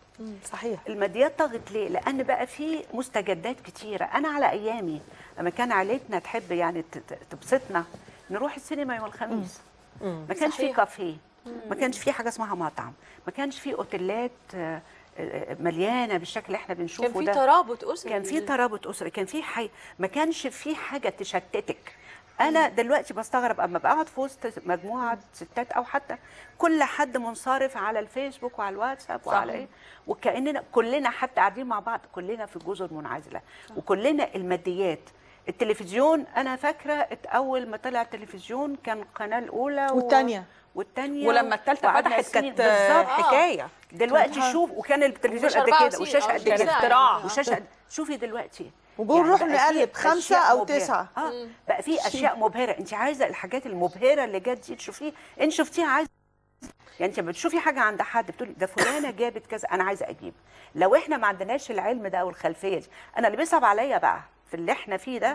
صحيح الماديات طغت ليه؟ لأن بقى في مستجدات كتيرة، أنا على أيامي لما كان عيلتنا تحب يعني ت- ت- تبسطنا نروح السينما يوم الخميس. ما كانش في صحيح. كافيه، ما كانش في حاجة اسمها مطعم، ما كانش في أوتيلات آه، آه، مليانة بالشكل اللي احنا بنشوفه كان في ده. ترابط اسري كان في ترابط اسري كان في حي ما كانش في حاجه تشتتك انا دلوقتي بستغرب اما بقعد في وسط مجموعه ستات او حتى كل حد منصرف على الفيسبوك وعلى الواتساب وعلى ايه وكاننا كلنا حتى قاعدين مع بعض كلنا في جزر منعزله وكلنا الماديات التلفزيون انا فاكره اول ما طلع التلفزيون كان القناه الاولى و- والتانية. والتانية ولما الثالثه وقعدنا فتحت سنين. كانت بالظبط حكايه دلوقتي شوف وكان التلفزيون ومش قد كده 24 وشاشه أو قد كان كده اختراع. وشاشه قد- شوفي دلوقتي وبنروح بقى نقلب في خمسة أشياء أو مبهرة. تسعة. اه بقى في اشياء مبهره انت عايزه الحاجات المبهره اللي جت دي تشوفيه انت شفتيها عايزه يعني انت بتشوفي حاجه عند حد بتقولي ده فلانه جابت كذا انا عايزه اجيب لو احنا ما عندناش العلم ده او الخلفيه دي انا اللي بيصعب عليا بقى في اللي احنا فيه ده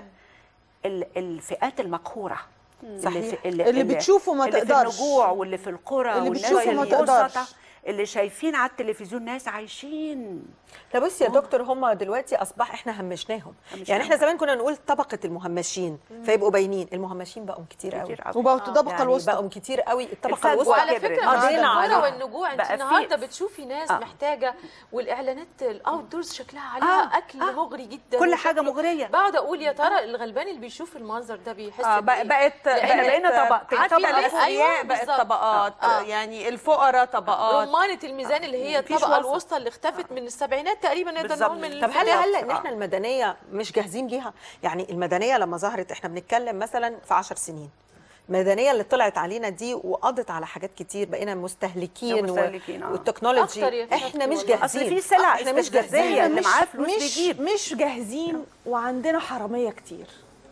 ال- الفئات المقهوره صحيح. اللي, في اللي بتشوفه ما اللي تقدرش. في النجوع واللي في القرى اللي والناس بتشوفه ما البسطة تقدرش. اللي شايفين على التلفزيون ناس عايشين لا بصي يا دكتور هم دلوقتي اصبح احنا همشناهم يعني احنا زمان كنا نقول طبقه المهمشين فيبقوا باينين المهمشين بقوا كتير قوي كتير قوي. وبقوا الطبقه يعني الوسطى بقوا كتير قوي الطبقه الفجوة الوسطى وعلى كبرت. فكره آه، مش قضينا الكوره عليها. والنجوع انت بقى في- النهارده بتشوفي ناس آه. محتاجه والاعلانات الاوت دورز شكلها عليها آه، اكل آه. مغري جدا كل حاجة وشكله- مغرية. بقعد اقول يا ترى الغلبان اللي بيشوف المنظر ده بيحس اه بإيه؟ بقى- بقت لأن بقينا طبقتين عارفين طبقه ليه؟ الاثرياء أيوة، بقت بالظبط. طبقات آه. يعني الفقراء طبقات رمانة الميزان اللي هي مفيش الطبقة وسط. الوسطى اللي اختفت من السبعينات تقريبا نقدر بالظبط. نقول من طب هل الفتاة. هل ان احنا المدنيه مش جاهزين ليها يعني المدنيه لما ظهرت احنا بنتكلم مثلا في 10 سنين المدنيه اللي طلعت علينا دي وقضت على حاجات كتير بقينا مستهلكين, مستهلكين، آه. أكتر والتكنولوجي يا فندم احنا مش والله. جاهزين اصل في سلع احنا مش استفزازيه جاهزين اللي معاه فلوس مش بيجيب مش جاهزين وعندنا حراميه كتير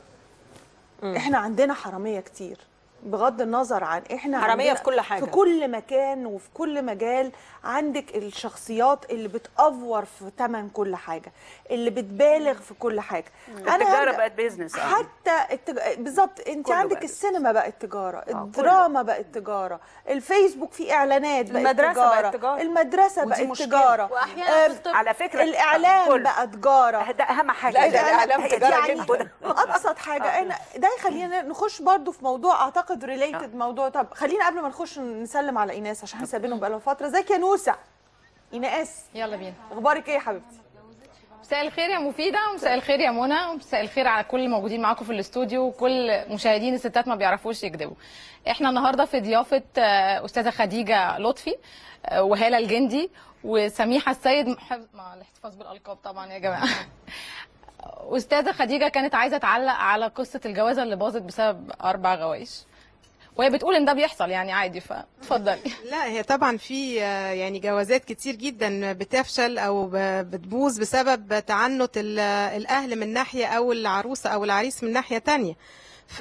احنا عندنا حراميه كتير بغض النظر عن احنا حرامية عندنا في كل حاجة. في كل مكان وفي كل مجال عندك الشخصيات اللي بتأفور في ثمن كل حاجه اللي بتبالغ في كل حاجه التجاره هبدأ- بقت بيزنس آه. حتى التج... بالظبط انت كله عندك بقى السينما بقت تجاره الدراما بقت تجاره الفيسبوك فيه اعلانات بقت المدرسة تجاره بقت تجارة. المدرسه ودي بقت مشكلة. تجاره واحيانا آم، في الطب على فكره الاعلام كله. بقى تجاره ده اهم حاجه لا، ده الإعلام هي تجارة دي يعني جدا. ابسط حاجه انا ده يخلينا نخش برضو في موضوع اعتقد ريليتد موضوع طب خلينا قبل ما نخش نسلم على ايناس عشان احنا سايبينهم بقالهم فتره ازيك يا نوسه ايناس يلا بينا اخبارك ايه يا حبيبتي مساء الخير يا مفيدة ومساء الخير يا منى ومساء الخير على كل الموجودين معاكم في الاستوديو وكل مشاهدين الستات ما بيعرفوش يكذبوا احنا النهارده في ضيافة آه، أستاذة خديجة لطفي آه، وهالة الجندي وسميحة السيد محب... مع الاحتفاظ بالألقاب طبعا يا جماعة أستاذة خديجة كانت عايزة تعلق على قصة الجوازة اللي باظت بسبب أربع غوايش وهي بتقول إن ده بيحصل يعني عادي فاتفضلي لا هي طبعا في آه، يعني جوازات كتير جدا بتفشل او ب- بتبوظ بسبب تعنت ال- الاهل من ناحيه او العروسه او العريس من ناحيه تانية ف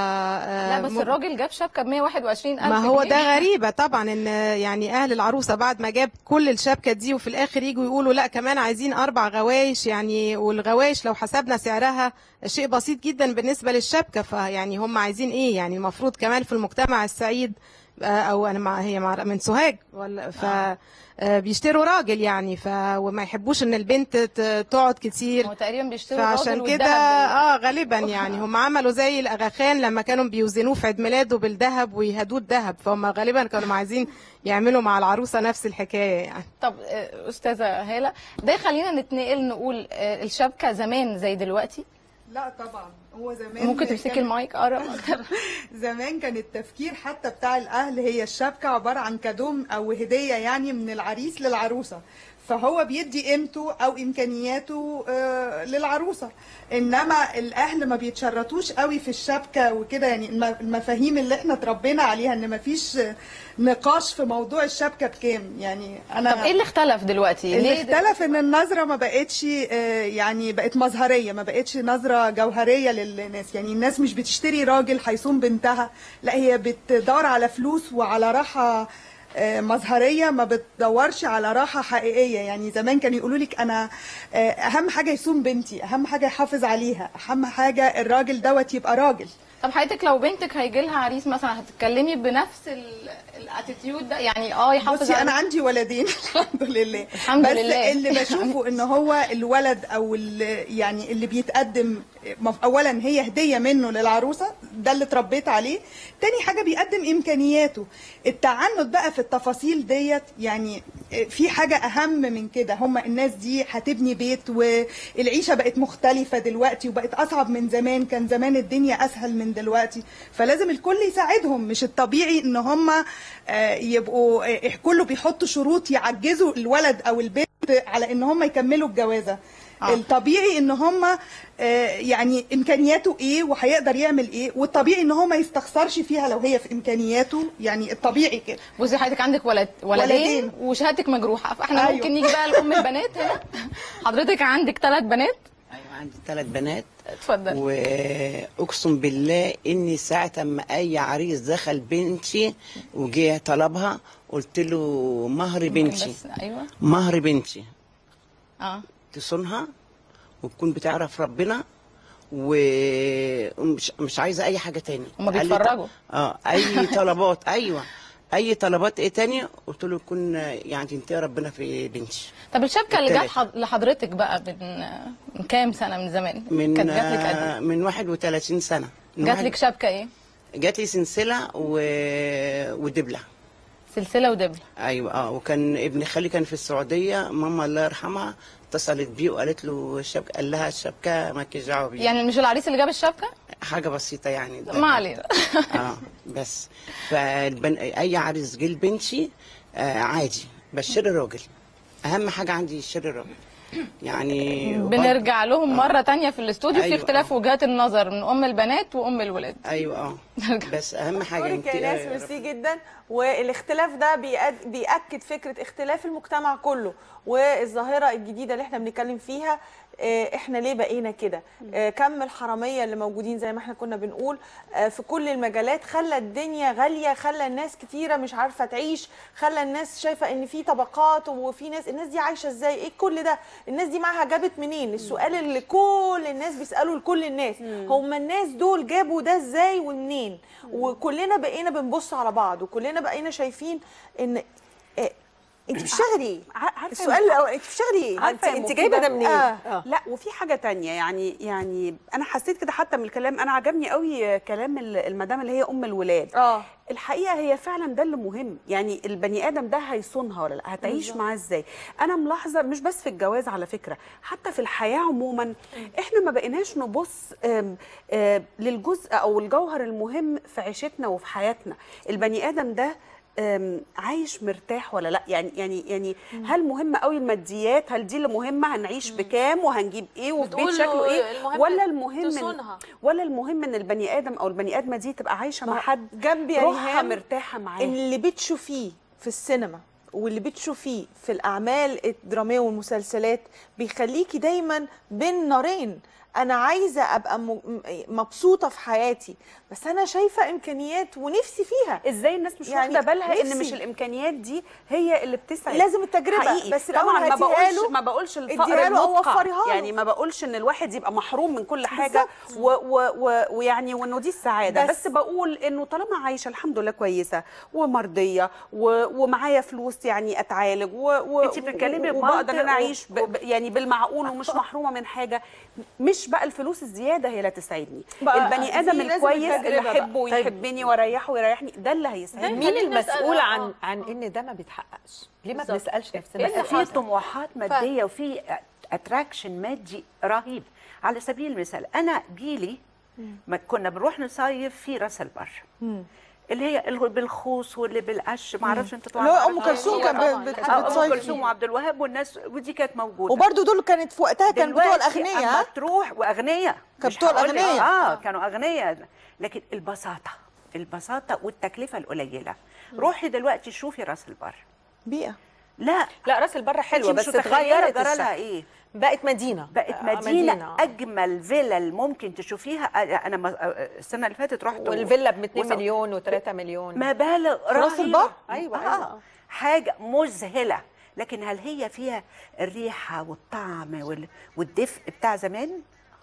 لا بس الراجل جاب شبكة ب 121 ألف ما هو جنيه. ده غريبة طبعا ان يعني اهل العروسة بعد ما جاب كل الشبكة دي وفي الاخر يجوا يقولوا لا كمان عايزين اربع غوايش يعني والغوايش لو حسبنا سعرها شيء بسيط جدا بالنسبة للشبكة فيعني هم عايزين ايه يعني المفروض كمان في المجتمع السعيد آه، او انا مع هي مع من سوهاج ولا ف آه، بيشتروا راجل يعني ف وما يحبوش ان البنت ت- تقعد كتير هو تقريبا بيشتروا الراجل فعشان والذهب كده بال- اه غالبا يعني هم عملوا زي الاغاخان لما كانوا بيوزنوه في عيد ميلاده بالذهب ويهدوه الذهب فهم غالبا كانوا عايزين يعملوا مع العروسه نفس الحكايه يعني طب آه، استاذه هاله ده يخلينا نتنقل نقول آه، الشبكه زمان زي دلوقتي لا طبعا هو زمان ممكن تمسكي كان- المايك قرب اكتر زمان كان التفكير حتى بتاع الاهل هي الشبكه عباره عن كادوم او هديه يعني من العريس للعروسه فهو بيدي قيمته او امكانياته آه، للعروسه انما الاهل ما بيتشرطوش قوي في الشبكه وكده يعني الم- المفاهيم اللي احنا اتربينا عليها ان ما فيش نقاش في موضوع الشبكه بكام يعني انا طب ايه اللي اختلف دلوقتي اللي ليه ده- اختلف ان النظره ما بقتش آه، يعني بقت مظهريه ما بقتش نظره جوهريه للناس يعني الناس مش بتشتري راجل هيصوم بنتها لا هي بتدور على فلوس وعلى راحه آه، مظهريه ما بتدورش على راحه حقيقيه يعني زمان كانوا يقولوا لك انا آه، اهم حاجه يصوم بنتي اهم حاجه يحافظ عليها اهم حاجه الراجل دوت يبقى راجل طب حضرتك لو بنتك هيجي لها عريس مثلا هتتكلمي بنفس الاتيتيود ده يعني اه يحافظ بصي على- انا عندي ولدين الحمد لله الحمد بس لله. اللي بشوفه ان هو الولد او ال- يعني اللي بيتقدم مف- اولا هي هديه منه للعروسه ده اللي اتربيت عليه تاني حاجه بيقدم امكانياته التعنت بقى في التفاصيل ديت يعني في حاجه اهم من كده هم الناس دي هتبني بيت والعيشه بقت مختلفه دلوقتي وبقت اصعب من زمان كان زمان الدنيا اسهل من دلوقتي فلازم الكل يساعدهم مش الطبيعي ان هم آه، يبقوا آه، كله بيحطوا شروط يعجزوا الولد او البنت على ان هم يكملوا الجوازه آه. الطبيعي ان هم آه، يعني امكانياته ايه وهيقدر يعمل ايه والطبيعي ان هو ما يستخسرش فيها لو هي في امكانياته يعني الطبيعي كده بصي حضرتك عندك ولد ولدين, ولدين. وشهادتك مجروحه فاحنا أيوة. ممكن نيجي بقى لام البنات هنا حضرتك عندك ثلاث بنات ايوه عندي ثلاث بنات اتفضل واقسم بالله اني ساعه ما اي عريس دخل بنتي وجه طلبها قلت له مهر بنتي بس ايوه مهر بنتي اه تصونها وتكون بتعرف ربنا ومش مش عايزه اي حاجه تاني هما قال لي بيتفرجوا. ط- اه اي طلبات ايوه اي طلبات ايه تاني قلت له يكون يعني تنتهي ربنا في بنتي طب الشبكه اللي جت التلاتة. حض- لحضرتك بقى من من كام سنه من زمان من كانت جات لك قد آه، ايه من 31 سنه من جات واحد- لك شبكه ايه جات لي سلسله و... ودبله سلسله ودبل ايوه اه وكان ابن خالي كان في السعوديه ماما الله يرحمها اتصلت بيه وقالت له الشبكه قال لها الشبكه ما دعوه بيها يعني مش العريس اللي جاب الشبكه حاجه بسيطه يعني ده ما علينا اه بس فالبن... اي عريس جه لبنتي آه عادي بشتري راجل اهم حاجه عندي اشتري راجل يعني بنرجع لهم مره تانية في الاستوديو في أيوة. اختلاف وجهات النظر من ام البنات وام الولاد ايوه اه بس اهم حاجه اشكرك يا ناس انت ميرسي جدا والاختلاف ده بيأد- بيأكد فكره اختلاف المجتمع كله والظاهره الجديده اللي احنا بنتكلم فيها آه، احنا ليه بقينا كده آه، كم الحراميه اللي موجودين زي ما احنا كنا بنقول آه، في كل المجالات خلى الدنيا غاليه خلى الناس كتيره مش عارفه تعيش خلى الناس شايفه ان في طبقات وفي ناس الناس دي عايشه ازاي ايه كل ده الناس دي معاها جابت منين السؤال اللي كل الناس بيسالوا لكل الناس هم الناس دول جابوا ده ازاي ومنين وكلنا بقينا بنبص على بعض وكلنا بقينا شايفين ان إيه انت بتشتغلي ايه عارفة السؤال إن- الاول انت بتشتغلي ايه عارفة انت مفيدة؟ جايبه ده منين؟ آه. آه. لا وفي حاجه تانية يعني يعني انا حسيت كده حتى من الكلام انا عجبني قوي كلام ال- المدام اللي هي ام الولاد اه الحقيقه هي فعلا ده اللي مهم يعني البني ادم ده هيصونها ولا لا هتعيش معاه ازاي انا ملاحظه مش بس في الجواز على فكره حتى في الحياه عموما احنا ما بقيناش نبص آم، آم، للجزء او الجوهر المهم في عيشتنا وفي حياتنا البني ادم ده آم، عايش مرتاح ولا لا يعني يعني يعني هل مهم قوي الماديات هل دي اللي مهمه هنعيش بكام وهنجيب ايه وفي بيت بتقول شكله ايه المهم ولا المهم إن تصونها. ولا المهم ان البني ادم او البني ادمه دي تبقى عايشه مع حد جنبي يا روحها ريهام مرتاحه معاه اللي بتشوفيه في السينما واللي بتشوفيه في الاعمال الدراميه والمسلسلات بيخليكي دايما بين نارين انا عايزه ابقى م- م- مبسوطه في حياتي بس انا شايفه امكانيات ونفسي فيها ازاي الناس مش يعني واخده بالها ان نفسي. مش الامكانيات دي هي اللي بتسعد لازم التجربة، حقيقي. بس الأول طبعا ما هاتيها بقولش له، ما بقولش اديها الفقر له أو المدقع وفريها له. يعني ما بقولش ان الواحد يبقى محروم من كل حاجه و و و ويعني وانه دي السعاده بس- بس, بس بقول انه طالما عايشه الحمد لله كويسه ومرضيه و ومعايا فلوس يعني اتعالج و و انت بتتكلمي و- وبقدر ان بمنطق انا اعيش ب ب يعني بالمعقول ومش محرومه من حاجه مش بقى الفلوس الزياده هي اللي تسعدني بقى البني دي ادم لازم الكويس اللي التجربة بقى. احبه ويحبني ويريحه ويريحني ده اللي هيسعدني مين خلينا نسأل- المسؤول آه، عن آه. عن ان ده ما بيتحققش ليه ما بالظبط. بنسالش إيه نفسنا اللي في حصل؟ طموحات ماديه وفي اتراكشن مادي رهيب على سبيل المثال انا جيلي ما كنا بنروح نصيف في راس البر اللي هي اللي بالخوص واللي بالقش ما اعرفش انت اللي هو طبعا ام كلثوم كانت طبعاً. بت- آه، ام بتصيف كلثوم وعبد الوهاب والناس ودي كانت موجوده وبرده دول كانت في وقتها كان بتوع دلوقتي الاغنياء اما ها؟ تروح واغنياء كان مش بتوع هقول لك- الأغنياء. اه كانوا اغنياء لكن البساطه البساطه والتكلفه القليله روحي دلوقتي شوفي راس البر بيئه لا لا راس البر حلوه أنت مش بس متخيلة اتغيرت جرالها الشكل. ايه بقت مدينه بقت آه، مدينة, أجمل فيلل ممكن تشوفيها أنا ما- السنة اللي فاتت رحت والفيلا ب 2 وص- مليون و3 مليون مبالغ راس رهيبة. البر؟ أيوة، آه. أيوة. حاجة مذهلة لكن هل هي فيها الريحة والطعم وال- والدفء بتاع زمان؟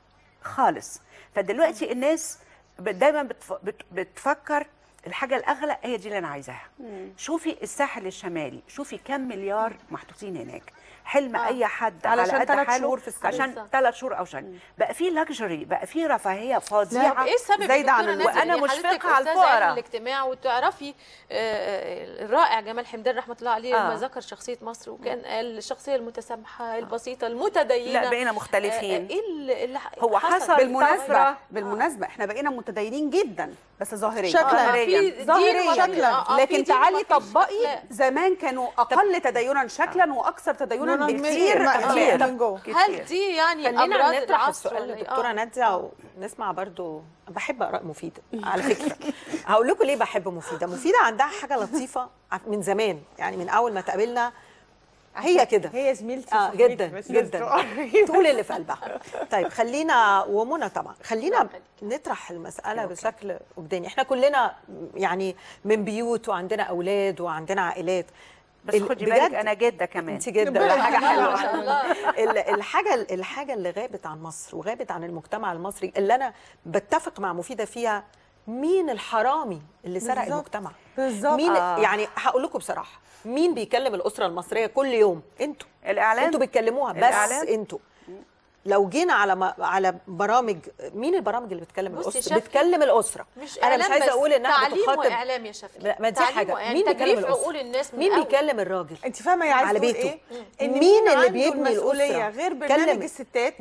خالص فدلوقتي الناس ب- دايما بتف... بت... بتفكر الحاجة الأغلى هي دي اللي أنا عايزاها شوفي الساحل الشمالي شوفي كم مليار محطوطين هناك حلم آه. اي حد علشان على قد تلات حاله شهور في السنة. عشان بالظبط. ثلاث شهور او شهر بقى في لاكجري بقى في رفاهيه طب فظيعه ايه السبب زايدة يا عن دكتورة الوقت. نازل؟ وأنا يعني مشفقة حضرتك على أستاذة علم الفقراء. الاجتماع وتعرفي آه، آه، الرائع جمال حمدان رحمه الله عليه آه. لما ذكر شخصيه مصر وكان قال الشخصيه المتسامحه البسيطه المتدينه لا بقينا مختلفين آه، ايه اللي اللي هو حصل بالمناسبه طفرة. بالمناسبه احنا بقينا متدينين جدا بس ظاهريا شكلاً. ظاهريا في دين ظاهريا شكلاً. آه، آه، في لكن دين تعالي ومفيش طبقي أخلاق. زمان كانوا اقل تدينا شكلا واكثر تدينا نور بكثير المية. أخلاقاً. من جوه هل دي يعني خلينا امراض نطرح العصر السؤال ولا إيه؟ لدكتوره آه. ناديه ونسمع برضو بحب اراء مفيده على فكره هقول لكم ليه بحب مفيده مفيده عندها حاجه لطيفه من زمان يعني من اول ما تقابلنا هي كده هي زميلتي اه وصاحبتي، جدا بس لازم جدا تبقى تقول اللي في قلبها طيب خلينا ومنى طبعا خلينا نطرح المساله بشكل وجداني احنا كلنا يعني من بيوت وعندنا اولاد وعندنا عائلات بس ال- خدي بجد بالك انا جده كمان انت جدا ولا حاجه ما حلوه شاء الله. ال- الحاجه الحاجه اللي غابت عن مصر وغابت عن المجتمع المصري اللي انا بتفق مع مفيده فيها مين الحرامي اللي سرق بالظبط. المجتمع بالظبط. مين آه. يعني هقول لكم بصراحه مين بيكلم الاسره المصريه كل يوم انتوا الاعلام انتوا بتكلموها بس الإعلام. انتوا لو جينا على ما على برامج مين البرامج اللي بتكلم بصي الاسره شافي، بتكلم الاسره مش انا مش إعلام عايزه بس، اقول انها تعليم بتخاطب واعلام يا شفقي لا ما دي تعليم حاجه وإعلام. مين بيكلم تجريف الاسره عقول الناس من مين الأول. بيكلم الراجل انت فاهمه هي عايزه على تقول بيته ايه؟ ان مين اللي عنده بيبني المسؤوليه الاسره غير برنامج كلم- الستات مين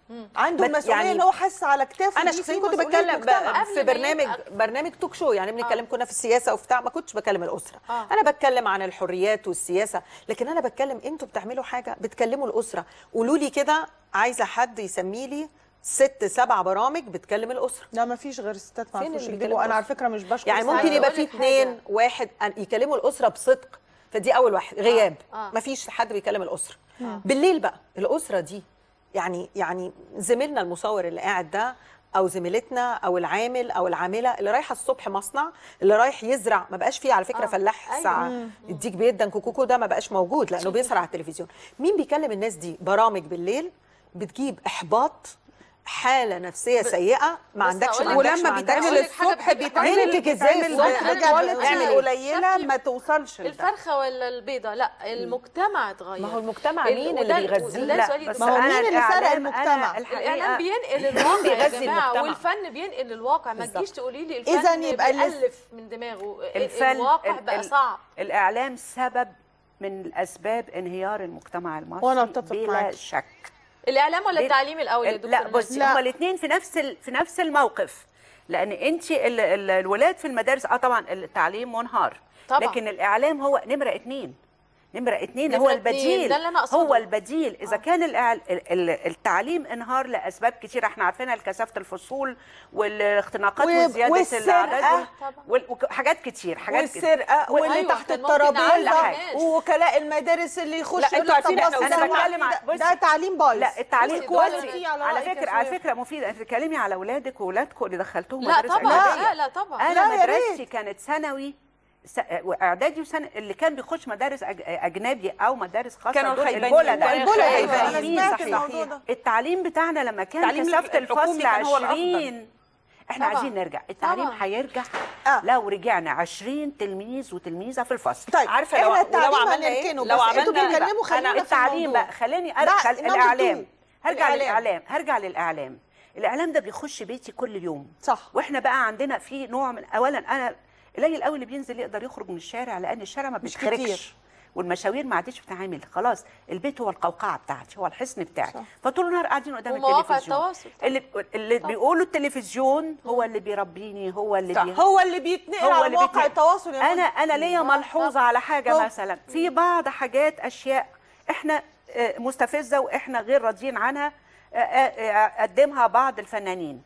عنده ما- المسؤوليه يعني ان هو حاسس على كتافه انا دي شخصيا في كنت مسؤولية بتكلم مجتمع. ب- قبل في ما برنامج يبقى- برنامج توك شو يعني بنتكلم كنا في السياسه وبتاع ما كنتش بكلم الاسره آه. انا بتكلم عن الحريات والسياسه لكن انا بتكلم انتوا بتعملوا حاجه بتكلموا الاسره قولوا لي كده عايزه حد يسمي لي ست سبع برامج بتكلم الاسره لا ما فيش غير الستات ما فين عرفوش اللي يكذبوا بيكلموا انا على الأسرة؟ فكره مش بشكر يعني الست. ممكن عايزة يبقى أقول في لك اثنين حاجة. واحد أن- يكلموا الاسره بصدق فدي اول واحد غياب آه. ما فيش حد بيكلم الاسره بالليل بقى الاسره دي يعني يعني زميلنا المصور اللي قاعد ده او زميلتنا او العامل او العامله اللي رايحه الصبح مصنع اللي رايح يزرع ما بقاش فيه على فكره آه. فلاح أيوة. الساعه يديك بيدا كوكوكو ده ما بقاش موجود لانه بيسرع على التلفزيون مين بيكلم الناس دي برامج بالليل بتجيب احباط حاله نفسيه سيئه ما بس عندكش هقول ما لك- عندكش ولما ما عندكش بيتعمل أقول لك حاجة الصبح بتبقى بيتعمل بنتك إزاي بيتعمل الصبح؟ بكواليتي أنا قليله شفتي ما توصلش لده. الفرخه ولا البيضه لا المجتمع اتغير ما هو المجتمع ال- مين وده- اللي بيغذيه؟ وده لا، سؤالي بس ما هو أنا مين اللي سرق الإعلام- المجتمع؟ أنا الحقيقة الاعلام بينقل الواقع يا بيغذي جماعه المجتمع؟ والفن بينقل الواقع ما بالظبط. تجيش تقولي لي الفن إذن يبقى اللي- بيألف من دماغه الفن الواقع ال- بقى ال- صعب الاعلام سبب من الاسباب انهيار المجتمع المصري وأنا أتفق بلا معاكي. شك الاعلام ولا ليه؟ التعليم الاول يا دكتور لا بصي نادية؟ هما الاثنين في نفس ال... في نفس الموقف لان انت ال... ال... الولاد في المدارس اه طبعا التعليم منهار طبعا. لكن الاعلام هو نمره اثنين نمره اثنين نمرة هو اتنين، البديل ده اللي أنا أقصده. هو البديل اذا كان الإع... ال- ال- التعليم انهار لاسباب كتير احنا عارفينها كثافه الفصول والاختناقات و- وزياده والسرقة. الاعداد طبعا. وال... وك- حاجات كتير حاجات كتير. والسرقه وال- واللي أيوة، تحت كان ممكن نعلق الترابيزه الناس. ووكلاء المدارس اللي يخش لا، يقول انتوا لك طب عارفين بص احنا- ده انا بتكلم تعليم- عن- ده تعليم بايظ لا التعليم بصي، كواليتي دكتور- على على رأيك يا فكره على سوريا. فكره مفيده انت بتتكلمي على اولادك واولادكم اللي دخلتوهم لا مدارس طبعا أجنبية. لا لا طبعا انا لا، يا مدرستي ريت. كانت ثانوي س- واعدادي وسنة اللي كان بيخش مدارس أج- اجنبي او مدارس خاصه كانوا دول الخيبانيين. البلد كانوا البلد الخيبانين. ايوه انا خايفين، سمعت صحيح. الموضوع ده التعليم بتاعنا لما كان التعليم كثافه الحكومي الفصل كان هو الأفضل. 20 احنا طبعا. عايزين نرجع التعليم طبعا. هيرجع آه. لو رجعنا 20 تلميذ وتلميذه في الفصل طيب عارفة لو- احنا ولو التعليم عملنا إيه؟ هنركنه لو بس انتوا عملنا- بتتكلموا خلينا في التعليم الموضوع. بقى خليني لا، ارجع number الاعلام two. هرجع الإعلام. للاعلام هرجع للاعلام الاعلام ده بيخش بيتي كل يوم صح. واحنا بقى عندنا في نوع من اولا انا قليل قوي اللي بينزل يقدر يخرج من الشارع لان الشارع ما مش بيتخرجش كتير. والمشاوير ما عادش بتتعمل خلاص البيت هو القوقعه بتاعتي هو الحصن بتاعي فطول النهار قاعدين قدام ومواقع التلفزيون التواصل طبعا. اللي اللي بيقولوا التلفزيون هو اللي بيربيني هو اللي بي... هو اللي بيتنقل على اللي مواقع بيتنقل. التواصل يا انا انا ليا ملحوظه على حاجه طب. مثلا في بعض حاجات اشياء احنا آه، مستفزه واحنا غير راضيين عنها آه، آه، آه، قدمها بعض الفنانين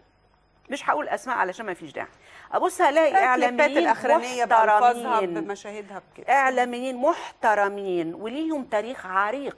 مش هقول اسماء علشان ما فيش داعي ابص الاقي الكليبات اعلاميين الاخرانيه بألفاظها محترمين بمشاهدها بكده اعلاميين محترمين وليهم تاريخ عريق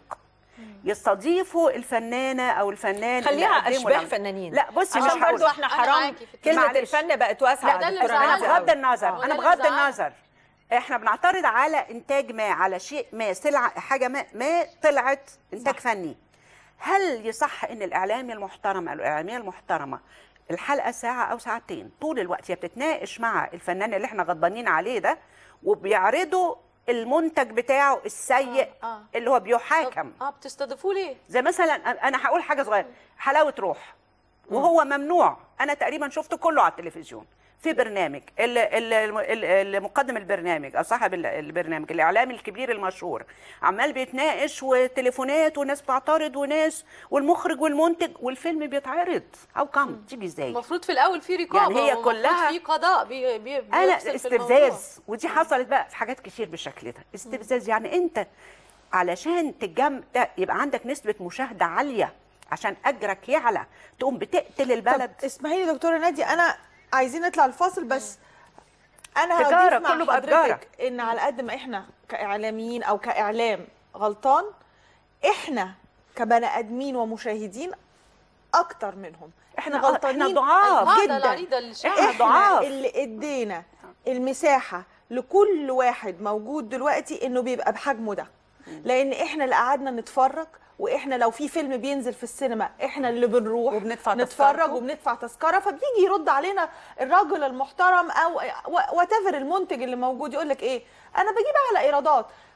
يستضيفوا الفنانه او الفنان اللي خليها قدموا اشباه العمل. فنانين لا بصي مش عشان هقول برضه احنا أنا حرام معاكي في كلمه معلش. الفن بقت واسعه لا، ده اللي دكتورة زعلني. انا نادية بغض قوي. النظر آه. انا وده بغض اللي زعلني. النظر احنا بنعترض على انتاج ما على شيء ما سلعه حاجه ما ما طلعت انتاج فني هل يصح ان الاعلامي المحترم او الاعلاميه المحترمه الحلقه ساعه او ساعتين طول الوقت هي بتتناقش مع الفنان اللي احنا غضبانين عليه ده وبيعرضوا المنتج بتاعه السيء آه، آه. اللي هو بيحاكم اه بتستضيفوه ليه؟ زي مثلا انا هقول حاجه صغيره حلاوه روح وهو ممنوع انا تقريبا شفته كله على التلفزيون في برنامج ال- ال- ال- ال- مقدم البرنامج او صاحب ال- البرنامج الاعلامي الكبير المشهور عمال بيتناقش وتليفونات وناس بتعترض وناس والمخرج والمنتج والفيلم بيتعرض او كم تيجي ازاي المفروض في الاول في رقابه يعني هي ومفروض كلها- في قضاء بي بي انا بيفصل في الموضوع. استفزاز ودي حصلت بقى في حاجات كتير بالشكل ده استفزاز يعني انت علشان تجم ده يبقى عندك نسبه مشاهده عاليه عشان اجرك يعلى تقوم بتقتل البلد طب اسمحي لي دكتوره نادي انا عايزين نطلع الفاصل بس انا تجارة، هضيف مع كله بقى تجارة. حضرتك ان على قد ما احنا كاعلاميين او كاعلام غلطان احنا كبني ادمين ومشاهدين اكتر منهم احنا احنا غلطانين احنا ضعاف القاعدة جدا العريضة للشعب. احنا احنا ضعاف اللي ادينا المساحه لكل واحد موجود دلوقتي انه بيبقى بحجمه ده لان احنا اللي قعدنا نتفرج واحنا لو في فيلم بينزل في السينما احنا اللي بنروح وبندفع نتفرج تذكرته. وبندفع تذكره فبيجي يرد علينا الراجل المحترم او وات المنتج اللي موجود يقول لك ايه انا بجيب اعلى ايرادات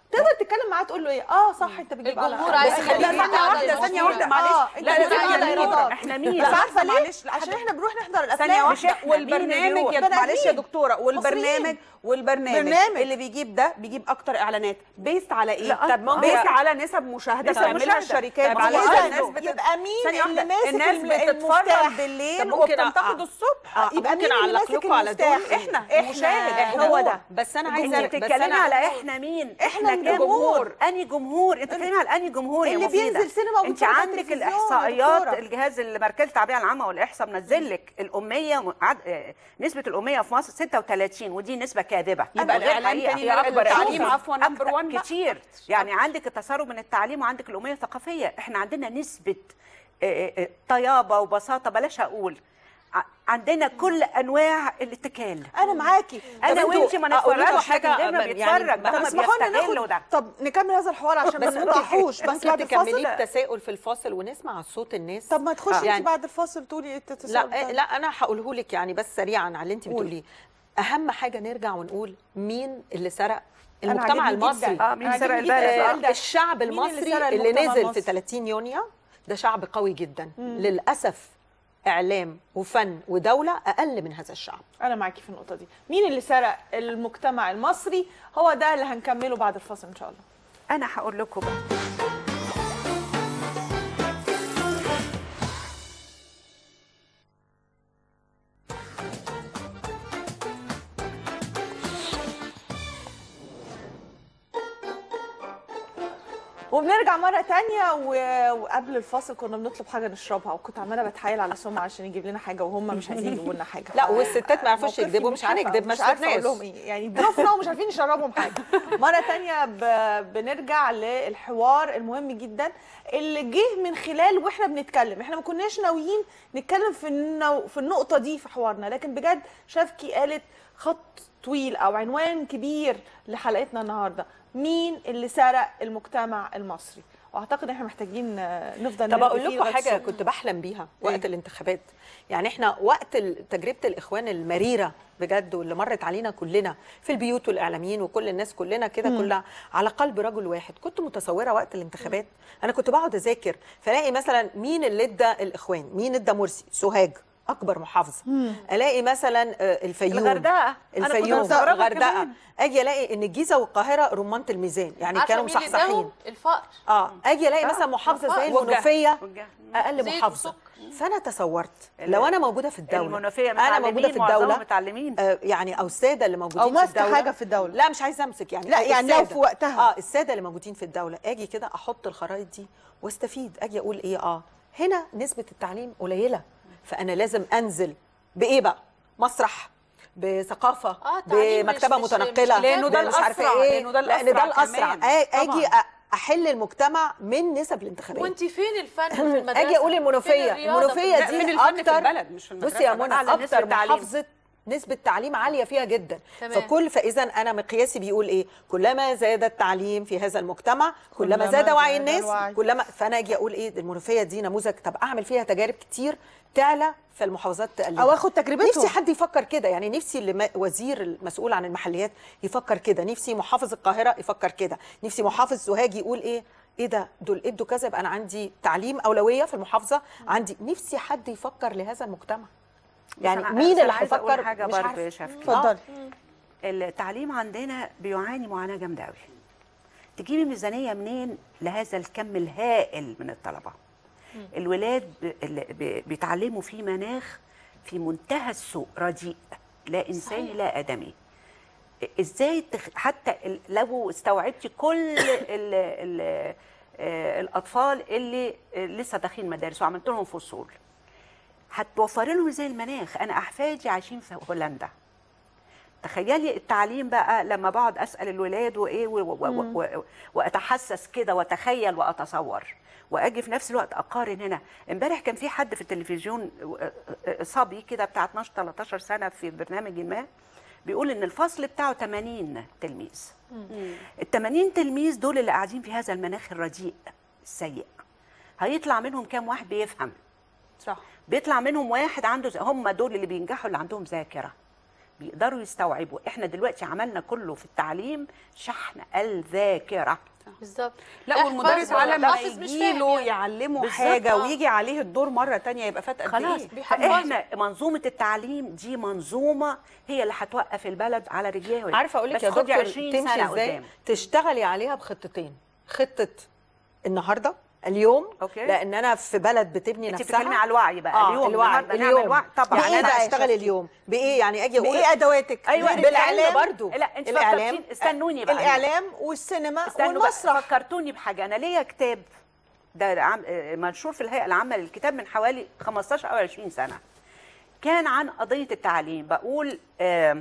تقدر تتكلم معاه تقول له ايه اه صح انت بتجيب على الجمهور أعلى. عايز بس يخليك خلينا ثانية نعرف واحدة، ده ثانية مشكلة. واحدة، معلش. آه، لا، انت لا، بتجيب ثانية على واحدة. ايرادات إحنا مين؟ بس لا، عارفه ليه معلش، عشان احنا بنروح نحضر ثانية الافلام واحدة إحنا، مين اللي والبرنامج بيروح؟ يا بني معلش يا آدمين. دكتورة والبرنامج مصريين. والبرنامج برنامج. اللي بيجيب ده بيجيب أكتر إعلانات بيست على إيه؟ لا، طب ممكن بيست على نسب مشاهدة نسب بتعملها مشاهدة. الشركات طب على إذا الناس بت- يبقى مين ثانية اللي واحدة. ماسك الناس الم- بتتفرج المفتاح؟ بالليل طب ممكن وبتنتقد أ- الصبح آه، يبقى ممكن مين اللي ماسك اعلق لكم على دول المفتاح؟ احنا إحنا. المشاهد هو هو ده. ده بس انا انت عايزه بس بتتكلمي انا على احنا مين؟ إحنا احنا الجمهور. جمهور انهي جمهور؟ انت بتتكلمي على انهي جمهور يا اللي مفيدة؟ بينزل سينما انت وبيتفرج على عندك التلفزيون يا الاحصائيات دكتورة. الجهاز المركزي التعبئه العامه والاحصاء منزل لك الاميه م- عد... آه، نسبه الاميه في مصر 36 ودي نسبه كاذبه يبقى غير الإعلام حقيقة. تاني هي نرجع أكبر للتعليم أكتر. عفواً number أكتر one بقى. كتير يعني عندك التسرب من التعليم وعندك الاميه الثقافيه احنا عندنا نسبه آه، آه، طيابه وبساطه بلاش اقول ع- عندنا كل انواع الاتكال انا معاكي انا طب انتوا وانت ما أقول لكم نتفرجش حاجة لكن غيرنا يعني بيتفرج بقى ده هم اسمحوا لنا بيستغلوا ناخد ده طب نكمل هذا الحوار عشان ما بس ممكن نقطعهوش بس ممكن بعد الفاصل تكمليه بتساؤل في الفاصل ونسمع صوت الناس طب ما تخشي انت يعني- بعد الفاصل تقولي التساؤل لا بتاعك. لا انا هقوله لك يعني بس سريعا على اللي انت بتقوليه اهم حاجه نرجع ونقول مين اللي سرق المجتمع عاجبني المصري جداً. اه مين أنا سرق عاجبني جداً البلد؟ السؤال ده. الشعب مين اللي المصري سرق اللي, المجتمع نزل المصري؟ في 30 يونيو ده شعب قوي جدا للاسف اعلام وفن ودوله اقل من هذا الشعب انا معاكي في النقطه دي مين اللي سرق المجتمع المصري هو ده اللي هنكمله بعد الفاصل ان شاء الله انا هقول لكم بقى وبنرجع مرة تانية و- وقبل الفاصل كنا بنطلب حاجة نشربها وكنت عمالة بتحايل على سمعة عشان يجيب لنا حاجة وهم مش عايزين يجيبوا لنا حاجة لا والستات ما يعرفوش موقفي يكذبوا مش عارفة- هنكذب ما مش عارفة اقول شفناش لهم ايه يعني ضيوفنا ومش عارفين نشربهم حاجة مرة تانية ب... بنرجع للحوار المهم جدا اللي جه من خلال واحنا بنتكلم احنا ما كناش ناويين نتكلم في النو... في النقطة دي في حوارنا لكن بجد شافكي قالت خط طويل او عنوان كبير لحلقتنا النهارده مين اللي سرق المجتمع المصري واعتقد احنا محتاجين آه، نفضل طب نرغي اقول فيه لكم لغاية حاجه الصبح. كنت بحلم بيها وقت الانتخابات يعني احنا وقت ال- تجربه الاخوان المريره بجد واللي مرت علينا كلنا في البيوت والاعلاميين وكل الناس كلنا كده كلها على قلب رجل واحد كنت متصوره وقت الانتخابات انا كنت بقعد اذاكر فلاقي مثلا مين اللي ادى الاخوان مين ادى مرسي سوهاج اكبر محافظه الاقي مثلا آه، الفيوم الغردقة. أنا كنت الفيوم مستغربة الغردقه كمان. اجي الاقي ان الجيزه والقاهره رمانه الميزان يعني عارفة كانوا مين اللي مصحصحين اداهم؟ الفقر اه اجي الاقي مثلا محافظه زي وجه. المنوفيه وجه. اقل زيت محافظه وسكر. فانا تصورت لو انا موجوده في الدوله المنوفيه انا موجوده في معظمهم الدوله متعلمين آه يعني او الساده اللي موجودين أو في ماسكة الدوله حاجة في الدولة. لا مش عايزه امسك يعني لا، يعني لو السادة. في وقتها. اه الساده اللي موجودين في الدوله اجي كده احط الخرائط دي واستفيد اجي اقول ايه اه هنا نسبه التعليم قليله فانا لازم انزل بايه بقى مسرح بثقافه آه، تعليم بمكتبه مش- مش- متنقله مش لأنه ده مش عارفه الأسرع، ايه لأنه ده لان ده الأسرع الاسرع كمان. آ- اجي طبعاً. أ- احل المجتمع من نسب الانتخابات وانت فين الفن في المدرسه اجي اقول فين المنوفيه الرياضة؟ المنوفيه لا، دي فين الفن في اكتر البلد مش في المدرسة بصي يا بس. منى أعلى نسبة اكتر تعليم. محافظه نسبة تعليم عالية فيها جدا تمام. فكل فإذا أنا مقياسي بيقول إيه كلما زاد التعليم في هذا المجتمع كلما كلما زاد وعي زاد الناس الوعي. كلما فأنا أجي أقول إيه المنوفية دي نموذج طب أعمل فيها تجارب كتير تعلى في المحافظات تقلل أو آخد تجربتهم. نفسي حد يفكر كده يعني نفسي اللي ما- وزير المسؤول عن المحليات يفكر كده نفسي محافظ القاهرة يفكر كده نفسي محافظ سوهاج يقول إيه ايه ده دول ادوا كذا يبقى انا عندي تعليم اولويه في المحافظه عندي نفسي حد يفكر لهذا المجتمع يعني أنا- مين بس اللي أنا عايزة أقول هيفكر حاجة مش برضه عارفة. يا شفقي. اتفضلي التعليم عندنا بيعاني معاناه جامده قوي تجيبي ميزانيه منين لهذا الكم الهائل من الطلبه الولاد ب- اللي ب- بيتعلموا في مناخ في منتهى السوء رديء لا انساني لا ادمي ازاي تخ... حتى ال- لو استوعبتي كل ال... ال... آه، الاطفال اللي آه، لسه داخلين مدارس وعملت لهم فصول هتوفري لهم ازاي المناخ انا احفادي عايشين في هولندا تخيلي التعليم بقى لما بقعد اسال الولاد وايه و- و- و- و- واتحسس كده واتخيل واتصور واجي في نفس الوقت اقارن هنا امبارح كان في حد في التلفزيون آه، آه، صبي كده بتاع 12 13 سنه في برنامج ما بيقول ان الفصل بتاعه 80 تلميذ ال 80 تلميذ دول اللي قاعدين في هذا المناخ الرديء السيء هيطلع منهم كام واحد بيفهم صح بيطلع منهم واحد عنده ز- هم دول اللي بينجحوا اللي عندهم ذاكره بيقدروا يستوعبوا احنا دلوقتي عملنا كله في التعليم شحن الذاكره بالظبط لا احفظ والمدرس ولا على ما حافظ مش يجي فاهم له يعني. يعلمه بالظبط، حاجه آه. ويجي عليه الدور مره تانية يبقى فات قد خلاص ايه بيحفظوا. فاحنا منظومه التعليم دي منظومه هي اللي هتوقف البلد على رجليها عارفه اقول لك بس يا خدي دكتور 20 تمشي سنة ازاي قدام. تشتغلي عليها بخطتين خطه النهارده اليوم أوكي. لان انا في بلد بتبني انت نفسها بتتكلمي على الوي بقى آه اليوم الوعي النهاردة نعمل اليوم وعي طبعا يعني بإيه انا بقى اشتغل شفتي؟ اليوم بايه يعني اجي اقول بايه ادواتك ايوه بالاعلام برضو لا انت الاعلام فكرتين استنوني بقى الاعلام والسينما استنوا بقى، والمسرح فكرتوني بحاجه انا ليا كتاب ده عم... آه، منشور في الهيئه العامه للكتاب من حوالي 15 او 20 سنه كان عن قضيه التعليم بقول آه،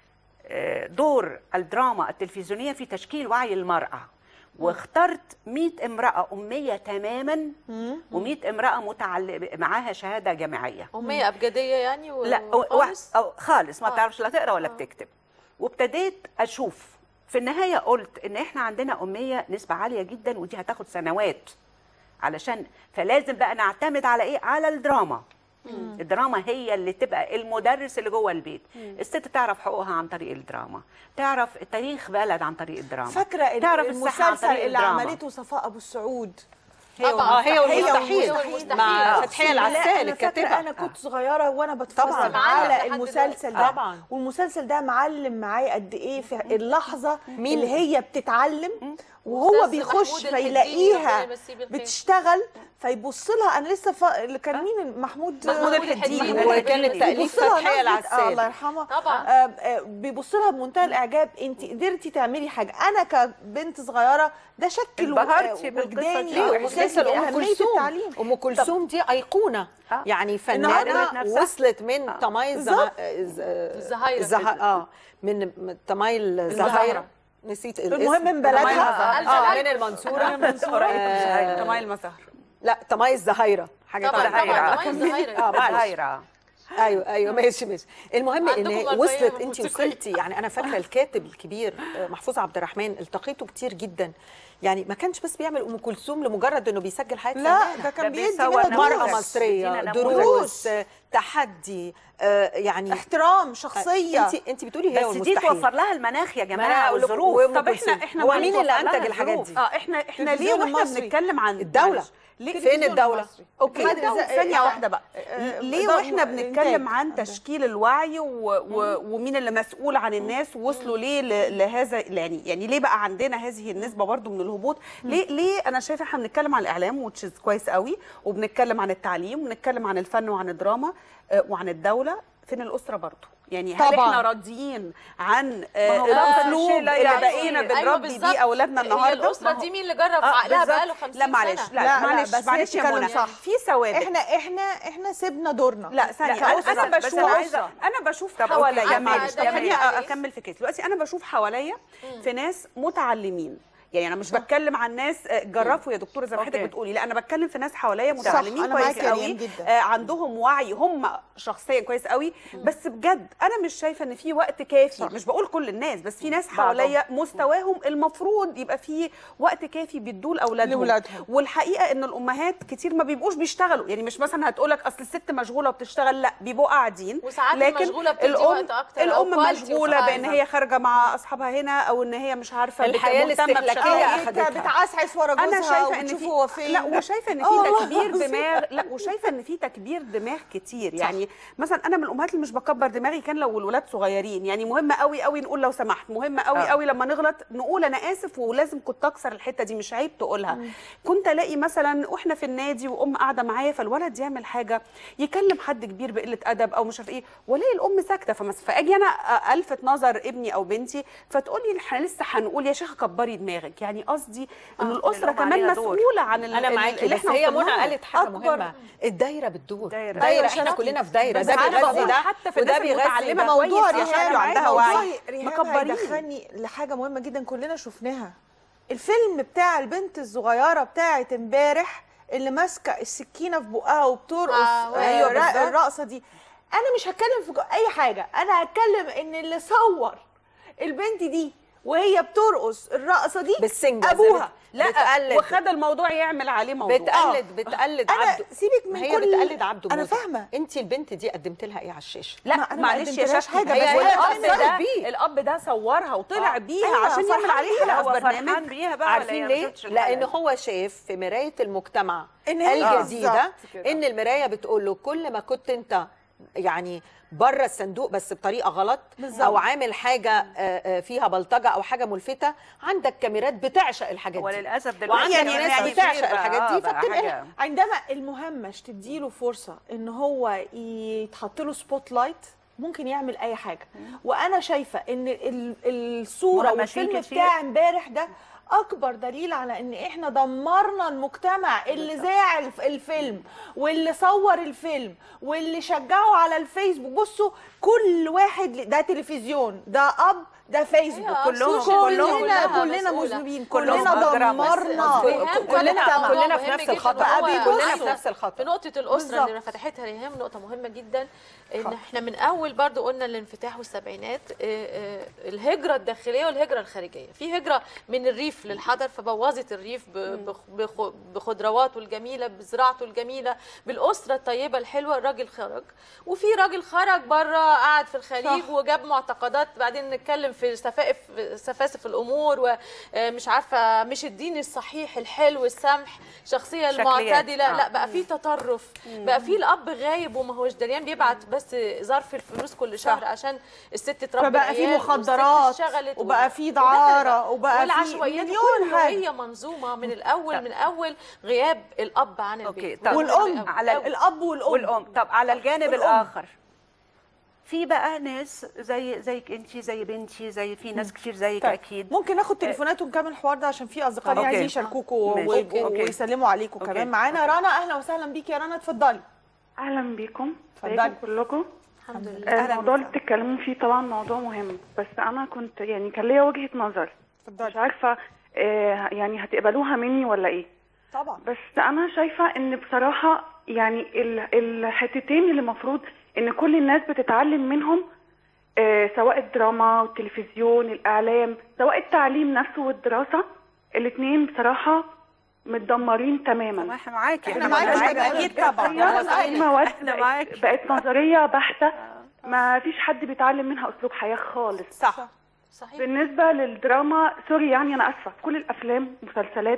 آه، دور الدراما التلفزيونيه في تشكيل وعي المراه واخترت 100 امراه اميه تماما و100 امراه متعلم معاها شهاده جامعيه أمية أبجدية يعني و... لا أو خالص؟ أو خالص ما آه. بتعرفش لا تقرا ولا بتكتب وابتديت اشوف في النهايه قلت ان احنا عندنا اميه نسبه عاليه جدا ودي هتاخد سنوات علشان فلازم بقى نعتمد على ايه على الدراما الدراما هي اللي تبقى المدرس اللي جوه البيت الست تعرف حقوقها عن طريق الدراما تعرف تاريخ بلد عن طريق الدراما فاكره ال- تعرف الصحة عن المسلسل طريق اللي الدراما. عملته صفاء ابو السعود طبعا اه هي والمستحيل والمستحيل. مع آه. فتحيه لا، العسال انا فاكره الكاتبه انا كنت صغيره وانا بتفرج طبعاً. على لحد المسلسل دلوقتي. ده طبعاً. والمسلسل ده معلم معايا قد ايه في اللحظه مين؟ اللي هي بتتعلم وهو أستاذ بيخش محمود الحديدي، فيلاقيها ربنا يمسيه بالخير. بتشتغل فيبص لها انا لسه ف... اللي كان مين محمود محمود الحديدي. وكان التاليف بيبص لها فتحيه نظرة- آه العسال الله يرحمها طبعاً. آه آه بيبص لها بمنتهى الاعجاب انت قدرتي تعملي حاجه انا كبنت صغيره ده شكل انبهرتي آه، بالقصة وجداني دي. ومسلسل ام أهمية كلثوم التعليم. ام كلثوم دي ايقونه آه. يعني النهاردة فنانه نفسها. وصلت من آه. تمايل بالظبط. الزهايرة. الزها... اه من من تمايل الزهايرة. زهايره نسيت الاسم المهم من بلدها. تمايل- اه الزهايرة. من المنصوره من المنصورة. آه، تمايل مسهر لا تمايل زهايره حاجه طبعا كده. زهايرة. طبعا طبعا الزهايرة. اه معلش زهايرة. ايوه ايوه ماشي ماشي المهم ان عندكم أربعين وصلت انت موسيقية. وصلتي يعني انا فاكره الكاتب الكبير آه، محفوظ عبد الرحمن التقيته كتير جدا يعني ما كانش بس بيعمل ام كلثوم لمجرد انه بيسجل حياه لا فنانة. ده كان ده بيدي بيصور منها نموذج. دروس. مرأة مصرية بيدينا نموذج. دروس آه، تحدي آه، يعني احترام شخصيه انت انت بتقولي هي بس دي والمستحيل توفر لها المناخ يا ما أنا جماعه أقول لكم، والظروف وأم طب كلثوم. احنا احنا هو ما مين اللي توفر لها انتج الحاجات الظروف. دي اه احنا احنا ليه التلفزيون واحنا المصري. بنتكلم عن الدولة. معلش، ليه فين الدولة اوكي حد- الدولة. إذا- ثانية آه، واحدة بقى آه، ليه ده واحنا إنتاج. بنتكلم عن تشكيل الوعي و... و... ومين اللي مسؤول عن الناس ووصلوا ليه ل... لهذا يعني يعني ليه بقى عندنا هذه النسبة برضو من الهبوط ليه ليه انا شايفة احنا بنتكلم عن الاعلام وتشيز كويس قوي وبنتكلم عن التعليم وبنتكلم عن الفن وعن الدراما آه، وعن الدولة فين الأسرة برضو يعني هل طبعاً. احنا راضيين عن ما هو آه، ده الاسلوب شيء اللي لا يعني- بقينا أيوة بنربي بالظبط. بيه اولادنا هي النهارده الأسرة ما هو- دي مين اللي جرب في آه، عقلها بالظبط. بقاله 50 لا معلش سنة؟ لا, لا، لا، معلش بس هي معلش يا بتتكلم منى صح. في ثوابت احنا احنا احنا سيبنا دورنا لا ثانية لا، أنا, أسرة. أنا بس بشوف أنا عايزة- أنا بشوف طب حواليا أوكي، معلش ده طب خليني حقيقي. أكمل في كده دلوقتي أنا بشوف حواليا في ناس متعلمين يعني انا مش بتكلم عن ناس آه، جرفوا يا دكتوره زي ما حضرتك أوكي. بتقولي لا انا بتكلم في ناس حواليا صح، متعلمين أنا كويس معاكي يا قوي ريم جدا. آه، عندهم وعي هم شخصيا كويس قوي بس بجد انا مش شايفه ان في وقت كافي مش بقول كل الناس بس في ناس حواليا مستواهم المفروض يبقى في وقت كافي بيدوه لاولادهم لأولادهم. والحقيقه ان الامهات كتير ما بيبقوش بيشتغلوا يعني مش مثلا هتقولك اصل الست مشغوله وبتشتغل لا بيبقوا قاعدين وساعات لكن المشغولة بتدي الام وقت أكتر أو الام quality مشغوله of بان time. هي خارجه مع اصحابها هنا او ان هي مش عارفه بت- الحياة مهتمة الاستهلاكية بشكلها. أخدتها. بتعسعس ورا جوزها انا شايفه ان وتشوف في هو فين لا وشايفه ان آه في والله تكبير العظيم. دماغ لا وشايفه ان في تكبير دماغ كتير يعني مثلا انا من الامهات اللي مش بكبر دماغي كان لو الولاد صغيرين يعني مهم قوي قوي نقول لو سمحت مهم قوي آه. قوي لما نغلط نقول انا اسف ولازم كنت اكسر الحته دي مش عيب تقولها كنت الاقي مثلا واحنا في النادي وام قاعده معايا فالولد يعمل حاجه يكلم حد كبير بقله ادب او مش عارف ايه والاقي الام ساكته فمس فاجي انا الفت نظر ابني او بنتي فتقول لي احنا لسه هنقول يا شيخه كبري دماغك يعني قصدي ان آه، الاسره الأم كمان عليها دور. مسؤوله عن ال- انا ال- معاكي اللي بس احنا هي وصلنا منى له. قالت حاجه أكبر- مهمه الدايره بتدور دايرة. دايره أيوة، احنا شرف. كلنا في دايره بس ده أنا بيغذي بقول ده حتى في وده الناس بيغذي المتعلمة ده موضوع كويس عشان ريهام يبقى عندها وعي موضوع ريهام مكبرين هيدخلني لحاجه مهمه جدا كلنا شفناها الفيلم بتاع البنت الصغيره بتاعت امبارح اللي ماسكه السكينه في بقها وبترقص آه، أيوة أيوة بالظبط. الرقصه دي انا مش هتكلم في جو- اي حاجه انا هتكلم ان اللي صور البنت دي وهي بترقص الرقصه دي بالسنجة ابوها لا بتقلد. وخد الموضوع يعمل عليه موضوع بتقلد بتقلد أنا عبده سيبك من ما هي كل- بتقلد عبده أنا موتة. فاهمة. انت البنت دي قدمت لها ايه على الشاشه لا ما أنا ما معلش يا قدمتلهاش شاشه حاجة، هي بس هي هي الاب اتأثرت ده بيه. الاب ده صورها وطلع بيها أيوة، عشان يعمل فرحان عليها بيها. حلقه هو في فرحان برنامج بيها بقى ولا عارفين هي ما ليه؟ شافتش الحلقة لان دي؟ هو شاف في مرايه المجتمع إن هي الجديده بالظبط كده. ان المرايه بتقول له كل ما كنت انت يعني بره الصندوق بس بطريقه غلط او عامل حاجه آه، آه، فيها بلطجه او حاجه ملفته عندك كاميرات بتعشق الحاجات دي وللاسف دلوقتي وعندك كمان ناس التصوير بتعشق بقى- الحاجات آه، دي بقى فبتنقلها حاجة- عندما المهمش تديله فرصه ان هو يتحط له سبوت لايت ممكن يعمل اي حاجه وانا شايفه ان ال- الصوره مهمشين والفيلم كتير. بتاع امبارح ده اكبر دليل على ان احنا دمرنا المجتمع اللي ذاع الف- الفيلم واللي صور الفيلم واللي شجعه على الفيسبوك بصوا كل واحد ل- ده تلفزيون ده اب ده فيسبوك أيوة، كلهم- كلنا كلهم كلنا مسؤولة. مذنبين كلهم كلنا أجرام، بس دمرنا مظبوط. ريهام كلنا فتحت موضوع كلنا في مهم نفس جداً الخط. وهو- أبي كلنا بصوا. في نفس الخط في نقطة الأسرة بالظبط. اللي فتحتها ريهام نقطة مهمة جدا إن إحنا من أول برضو قلنا الانفتاح والسبعينات آه، آه، الهجرة الداخلية والهجرة الخارجية في هجرة من الريف للحضر فبوظت الريف ب- بخ- بخ- بخضرواته الجميلة بزراعته الجميلة بالأسرة الطيبة الحلوة الراجل خرج وفي راجل خرج بره قعد في الخليج وجاب معتقدات بعدين نتكلم في سفائف سفاسف الأمور ومش عارفة مش الدين الصحيح الحلو السمح شخصية شكليات. المعتدلة آه. لا بقى في تطرف بقى في الاب غايب وما هوش دريان بيبعت بس ظرف الفلوس كل شهر عشان الست تربي فبقى في العيال مخدرات والست اشتغلت وبقى و- في ودخل دعارة بقى. وبقى في والعشوائيات مليون كله حاجة. هي منظومه من الاول من اول غياب الاب عن البيت أوكي، طب والام على ال- الاب والام والام طب على الجانب والأم. الاخر في بقى ناس زي زيك انت زي بنتي زي في ناس كتير زيك طيب. اكيد ممكن ناخد تليفونات ونكمل الحوار ده عشان في اصدقاء أوكي. عايزين يشاركوكوا ماشي. ويبقوا- أوكي. ويسلموا عليكم أوكي. كمان معانا رنا اهلا وسهلا بيكي يا رنا اتفضلي اهلا بيكم اتفضلي. ازيكم كلكم الحمد لله آه، الموضوع اللي بتتكلموا فيه طبعا موضوع مهم بس انا كنت يعني كان ليا وجهة نظر مش اتفضلي عارفة آه، يعني هتقبلوها مني ولا ايه طبعا بس انا شايفة ان بصراحة يعني ال- الحتتين اللي المفروض ان كل الناس بتتعلم منهم آه، سواء الدراما والتلفزيون الاعلام سواء التعليم نفسه والدراسة الاتنين بصراحة متدمرين تماما احنا معاكي احنا معاكي اكيد طبعا في مواد احنا بقت, معاكي. بقت نظريه بحته ما فيش حد بيتعلم منها اسلوب حياه خالص صح صحيح بالنسبه للدراما سوري يعني انا اسفه كل الافلام مسلسلات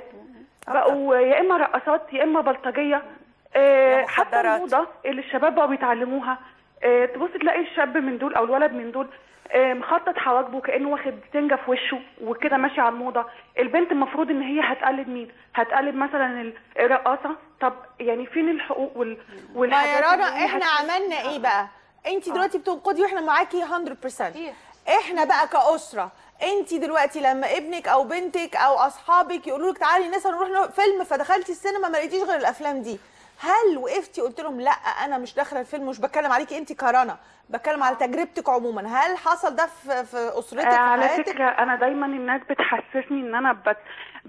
بقوا يا اما رقصات يا اما بلطجيه آه، يا حتى مخدرات. الموضه اللي الشباب بقوا بيتعلموها آه، تبص تلاقي الشاب من دول او الولد من دول آه، مخطط حواجبه كانه واخد سنجه في وشه وكده ماشي على الموضه البنت المفروض ان هي هتقلد مين هتقلد مثلا الرقاصه طب يعني فين الحقوق وال ما والحاجات يا اللي رنا هي احنا هت- عملنا ايه بقى انت دلوقتي بتنقدي واحنا معاكي 100% صحيح. احنا بقى كأسرة انت دلوقتي لما ابنك او بنتك او اصحابك يقولوا لك تعالي نسهر نروح نروح فيلم فدخلتي السينما ما لقيتيش غير الافلام دي هل وقفتي قلت لهم لا انا مش داخله الفيلم مش بتكلم عليكي انت كرنا بتكلم على تجربتك عموما هل حصل ده في في اسرتك آه، في على حياتك فكرة أنا دايما الناس بتحسسني إن أنا بت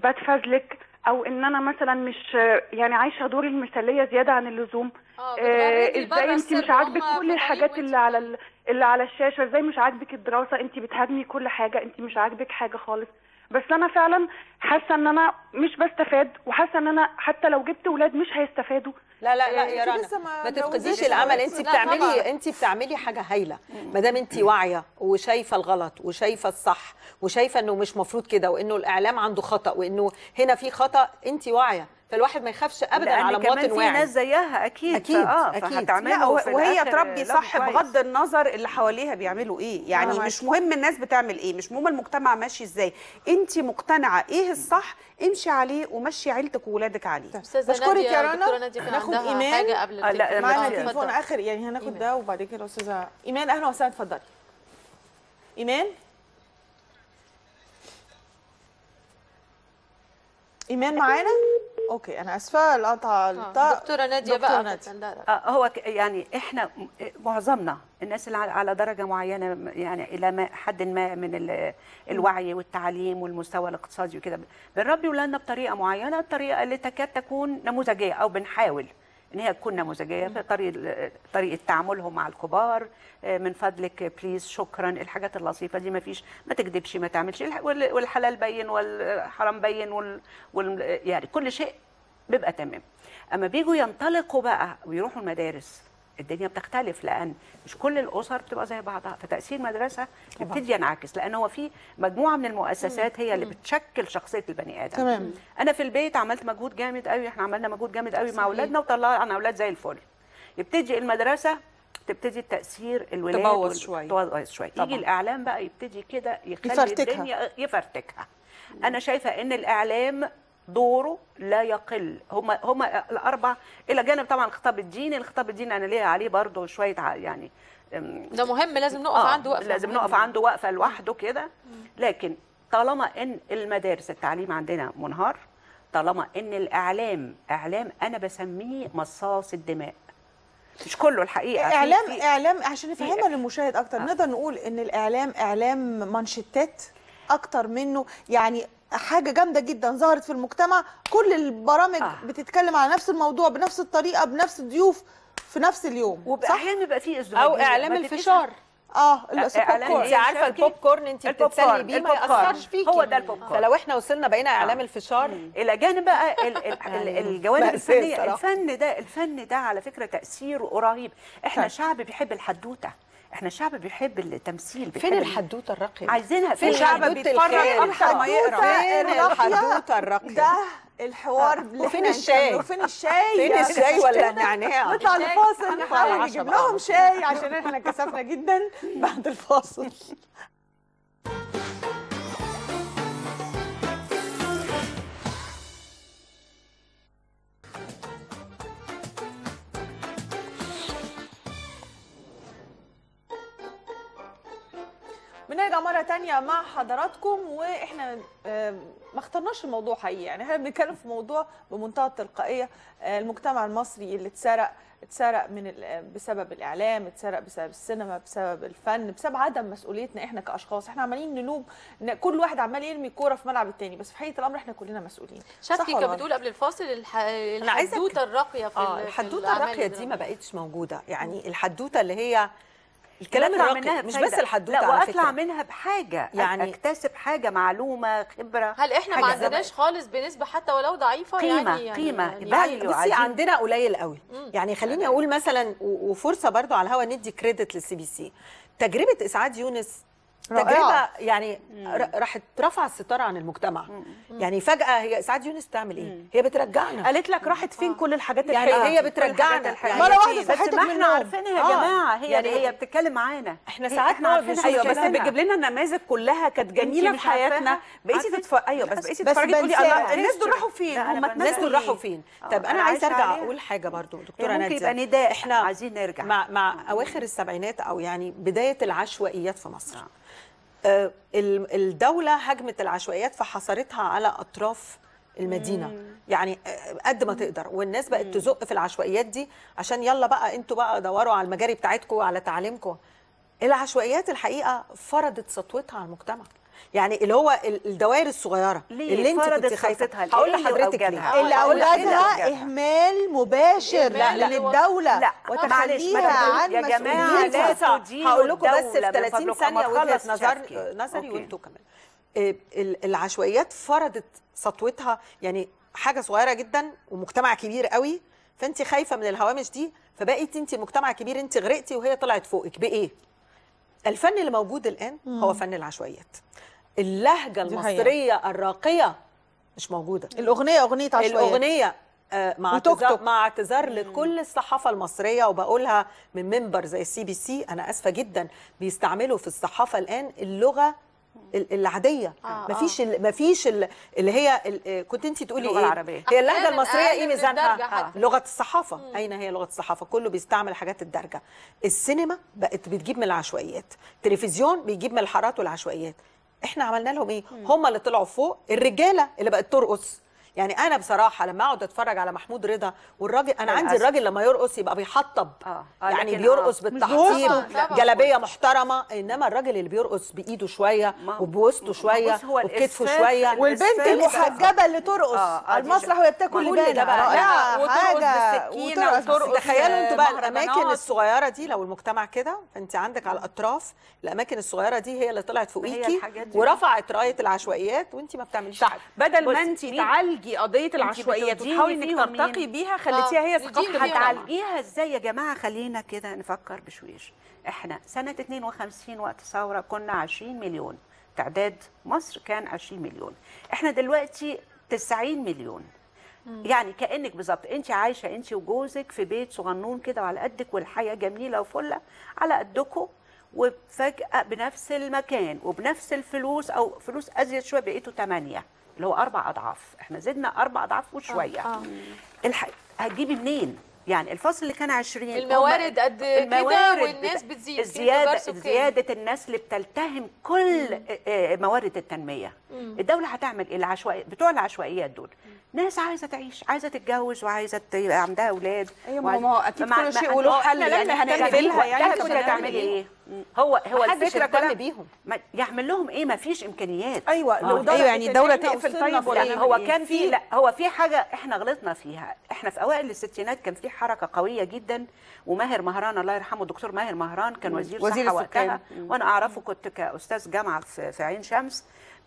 بتفزلك أو إن أنا مثلا مش آه، يعني عايشة دور المثالية زيادة عن اللزوم اه آه، بتغردي بره ازاي انت مش السر، عاجبك هما كل في الحاجات طريق اللي على ال- اللي على الشاشه ازاي مش عاجبك الدراسه انت بتهاجمي كل حاجه انت مش عاجبك حاجه خالص بس انا فعلا حاسه ان انا مش بستفاد وحاسه ان انا حتى لو جبت ولاد مش هيستفادوا لا لا لا يا انت رنا لسه ما ما تفقديش اتجوزتيش الامل ولا انت لسه؟ لا طبعاً. بتعملي انت بتعملي حاجه هايله ما دام انت واعيه وشايفه الغلط وشايفه الصح وشايفه انه مش مفروض كده وانه الاعلام عنده خطا وانه هنا في خطا انت واعيه فالواحد ما يخافش ابدا لأن على كمان مواطن في واعي ناس زيها اكيد أكيد، فآه أكيد. فهتعملوا لا و- في وهي الآخر تربي لعب صح كويس. بغض النظر اللي حواليها بيعملوا ايه يعني أنا مش مهم الناس بتعمل ايه مش مهم المجتمع ماشي ازاي انت مقتنعه ايه الصح امشي عليه ومشي عيلتك ووولادك عليه استاذه بشكرك ناديه يا رنا. دكتوره ناديه كان هناخد عندها إيمان. حاجه قبل آه، لا، التليفون. معانا آه، تليفون اتفضل. اخر يعني هناخد إيمان. ده وبعد كده استاذه ايمان اهلا وسهلا اتفضلي ايمان ايمان معانا اوكي انا اسفه القطع آه، القطع دكتوره ناديه دكتورة بقى نادية. كانت عندها آه، هو ك- يعني احنا م- معظمنا الناس اللي على- على درجه معينه م- يعني الى ما حد ما من ال- الوعي والتعليم والمستوى الاقتصادي وكده بنربي ولادنا بطريقه معينه الطريقه اللي تكاد تكون نموذجيه او بنحاول ان هي تكون نموذجيه في طريقه طريقه تعاملهم مع الكبار آه، من فضلك بليز شكرا الحاجات اللطيفه دي ما فيش ما تكذبش ما تعملش الح- وال- والحلال بين والحرام بين وال, وال يعني كل شيء بيبقى تمام اما بيجوا ينطلقوا بقى ويروحوا المدارس الدنيا بتختلف لان مش كل الاسر بتبقى زي بعضها فتاثير مدرسه يبتدي ينعكس لان هو في مجموعه من المؤسسات هي اللي بتشكل شخصيه البني ادم تمام. انا في البيت عملت مجهود جامد قوي احنا عملنا مجهود جامد قوي مع اولادنا وطلعنا اولاد زي الفل يبتدي المدرسه تبتدي التاثير الولاد تبوظ وال- شوية. تبوظ شويه طبعا. يجي الاعلام بقى يبتدي كده يخلي يفرتكها. الدنيا يفرتكها انا شايفه ان الاعلام دوره لا يقل هم هم الاربع الى جانب طبعا الخطاب الديني الخطاب الديني انا ليا عليه برضه شويه ع- يعني أم، ده مهم لازم نقف آه، عنده وقفه لازم مهمة. نقف عنده وقفه لوحده كده لكن طالما ان المدارس التعليم عندنا منهار طالما ان الاعلام اعلام انا بسميه مصاص الدماء مش كله الحقيقه في- اعلام في- اعلام عشان في- نفهمها للمشاهد اكتر نقدر نقول ان الاعلام اعلام مانشيتات اكتر منه يعني حاجه جامده جدا ظهرت في المجتمع كل البرامج آه. بتتكلم على نفس الموضوع بنفس الطريقه بنفس الضيوف في نفس اليوم صح واحيانا بيبقى فيه ازدواجيه او اعلام ما تبقيش الفشار اه إعلام البوب كورن. انت عارفه البوب كورن انت البوب بتتسلي كورن، بيه ما البوب كورن. ياثرش فيكي هو ده البوب كورن. فلو احنا وصلنا بقينا اعلام الفشار الى جانب بقى ال- ال- ال- الجوانب مأساة الفنيه صراحة. الفن ده الفن ده على فكره تاثيره رهيب احنا طيب. شعب بيحب الحدوته احنا شعب بيحب التمثيل بيحب فين ال- الحدوته الراقيه عايزينها فين شعب حدوتة بيتفرج الخيال؟ اكتر ما يقرا فين الراقية؟ الحدوته الراقيه ده الحوار اللي وفين إحنا الشاي؟ هنكمله. وفين الشاي فين يا الشاي ولا ستنا؟ النعناع نطلع لفاصل على نحاول العشاء نجيب بقى. لهم شاي عشان احنا كسفنا جدا بعد الفاصل بنرجع مرة تانية مع حضراتكم واحنا آه، ما اخترناش الموضوع حقيقي يعني احنا بنتكلم في موضوع بمنتهى التلقائية آه، المجتمع المصري اللي اتسرق اتسرق من ال- بسبب الاعلام اتسرق بسبب السينما بسبب الفن بسبب عدم مسؤوليتنا احنا كاشخاص احنا عمالين نلوم إن كل واحد عمال يرمي كوره في ملعب التاني بس في حقيقه الامر احنا كلنا مسؤولين شافي صح ولا كانت غلط؟ بتقول قبل الفاصل الح... أنا عايزك- الحدوته الراقيه في اه ال- في الحدوته الأعمال الراقيه دي ما الدرامية. بقتش موجوده يعني الحدوته اللي هي الكلام نطلع الراقي منها مش بفايدة. بس الحدوته لا على واطلع فكره منها بحاجه يعني- يعني اكتسب حاجه معلومه خبره هل احنا ما حاجة عندناش خالص بنسبه حتى ولو ضعيفه قيمة- يعني قيمة. يعني بقى- يعني value بصي عايزين- عندنا قليل قوي يعني خليني اقول مثلا و- وفرصه برضو على الهوا ندي كريدت للسي بي سي تجربه اسعاد يونس رائعة. تجربه يعني ر- راحت رفع الستاره عن المجتمع يعني فجاه هي اسعاد يونس بتعمل ايه هي بترجعنا قالت لك راحت فين كل الحاجات يعني الحلوه هي كل بترجعنا. الحاجات الحلوة. يعني مرة واحدة بس صحتك ما من احنا النوم. عارفينها يا آه. جماعه هي يعني يعني هي بتتكلم معانا احنا هي- ساعات احنا نقعد عارفينها نشوف ايوه هي بس شايفاها. بتجيب لنا النماذج كلها كانت جميله مش في حياتنا عارفاها؟ بقيتي عارفة؟ تتفرجي ايوه بس بقيتي بس تتفرجي تقولي بنساها. الله الناس دول راحوا فين لا، أنا هم بنسى. الناس دول اتنسوا راحوا ليه؟ فين آه، طب انا أنا عايزه عايشة ارجع عليها. اقول حاجه برضو هي دكتوره ممكن ناديه يبقى نداء احنا عايزين نرجع مع مع اواخر السبعينات او يعني بدايه العشوائيات في مصر آه، ال- الدوله هجمت العشوائيات فحصرتها على اطراف المدينه يعني آه، قد ما تقدر والناس بقت تزق في العشوائيات دي عشان يلا بقى انتوا بقى دوروا على المجاري بتاعتكم وعلى تعليمكم العشوائيات الحقيقه فرضت سطوتها على المجتمع يعني اللي هو ال- الدوائر الصغيره ليه اللي انت فرضت كنت خايفه سطوتها؟ إيه هقول اللي لحضرتك أوجدها؟ ليه اللي هقول لك إيه اللي اولادها أوجدها؟ اهمال مباشر لا، لا. للدوله لا، وتخليها معلش، عن يا جماعة، مسؤوليتها لا فرصة. تدينوا هقول لكم بس الدولة في من 30 فضلكم. ثانيه ما وجهه تخلص نظر شافكي. نظري أوكي. وانتوا كمان آه، ال- العشوائيات فرضت سطوتها يعني حاجه صغيره جدا ومجتمع كبير قوي فانت خايفه من الهوامش دي فبقيت انت مجتمع كبير انت غرقتي وهي طلعت فوقك بايه الفن اللي موجود الان هو فن العشوائيات اللهجه دي حقيقة. المصريه الراقيه مش موجوده الاغنيه اغنيه عشوائيات الاغنيه آه، مع وتوك اعتذار توك. مع اعتذار لكل الصحافه المصريه وبقولها من منبر زي السي بي سي انا اسفه جدا بيستعملوا في الصحافه الان اللغه ال- العاديه آه، مفيش ال- مفيش ال- اللي هي ال- آه، كنت انت تقولي اللغة ايه العربية. هي اللهجه أحياناً المصريه أقل ايه من الدرجة ميزانها حتى. لغه الصحافه اين هي لغه الصحافه كله بيستعمل حاجات الدرجه السينما بقت بتجيب من العشوائيات التلفزيون بيجيب من الحارات والعشوائيات احنا عملنا لهم ايه هم اللي طلعوا فوق الرجاله اللي بقت ترقص يعني انا بصراحه لما اقعد اتفرج على محمود رضا والراجل انا عندي للأسف. الراجل لما يرقص يبقى بيحطب اه آه، يعني لكن بيرقص آه. بالتحطيب طبعاً. جلابيه محترمه انما الراجل اللي بيرقص بايده شويه ما- وبوسطه شويه بص، هو وبكتفه الإسفاف- شويه والبنت الإسفاف- المحجبه اللي ترقص آه، آه، على دي المسرح شا- وهي بتاكل كل ده لبانه بقى- رائعه وترقص حاجه بالسكينة وترقص وترقص تخيلوا انتوا بقى مهرجانات. الاماكن الصغيره دي لو المجتمع كده انت عندك على الاطراف الاماكن الصغيره دي هي اللي طلعت فوقيكي الحاجات دي. ورفعت رايه العشوائيات وانت ما بتعمليش حاجه بدل ما بص، انت مين- تعالجي قضيه العشوائيات بتوديني وتحاولي انك فيهم ترتقي مين؟ بيها خليتيها هي آه، ثقافه نديهم فيهم. المجتمع هتعالجيها ازاي يا جماعه خلينا كده نفكر بشويش احنا سنه 52 وقت الثوره كنا 20 مليون تعداد مصر كان 20 مليون احنا دلوقتي 90 مليون يعني كانك بالظبط انت عايشه انت وجوزك في بيت صغنون كده وعلى قدك والحياه جميله وفله على قدكم وفجاه بنفس المكان وبنفس الفلوس او فلوس ازيد شويه بقيتوا 8 اللي هو اربع اضعاف احنا زدنا اربع اضعاف وشويه آه. الح... هتجيبي منين؟ يعني الفصل اللي كان 20 الموارد هم- قد كده الموارد والناس بتا- بتزيد. في الزياده انتظار سكاني. زياده الناس اللي بتلتهم كل آه، آه، موارد التنميه الدوله هتعمل ايه العشوائي بتوع العشوائيات دول ناس عايزه تعيش عايزه تتجوز وعايزه يبقى عندها اولاد ايوه وعايزة- ما هو اكيد فمع- كل شيء ما- وله هو حل إحنا يعني لما هنعمل هنعملها لها يعني يعني كنت كنا هتعملي ايه هو هو محدش الفكره اهتم كلها بيهم. ما يعمل لهم ايه ما فيش امكانيات ايوه لو آه. درجة أيوة، يعني الدولة إن إحنا تقفل وصلنا طيب في ولا إيه؟ لا هو إيه؟ كان في لا هو في حاجه احنا غلطنا فيها احنا في اوائل الستينات كان في حركه قويه جدا وماهر مهران الله يرحمه الدكتور ماهر مهران كان وزير, وزير صحه السكان. وقتها وانا اعرفه كنت كاستاذ جامعه في في عين شمس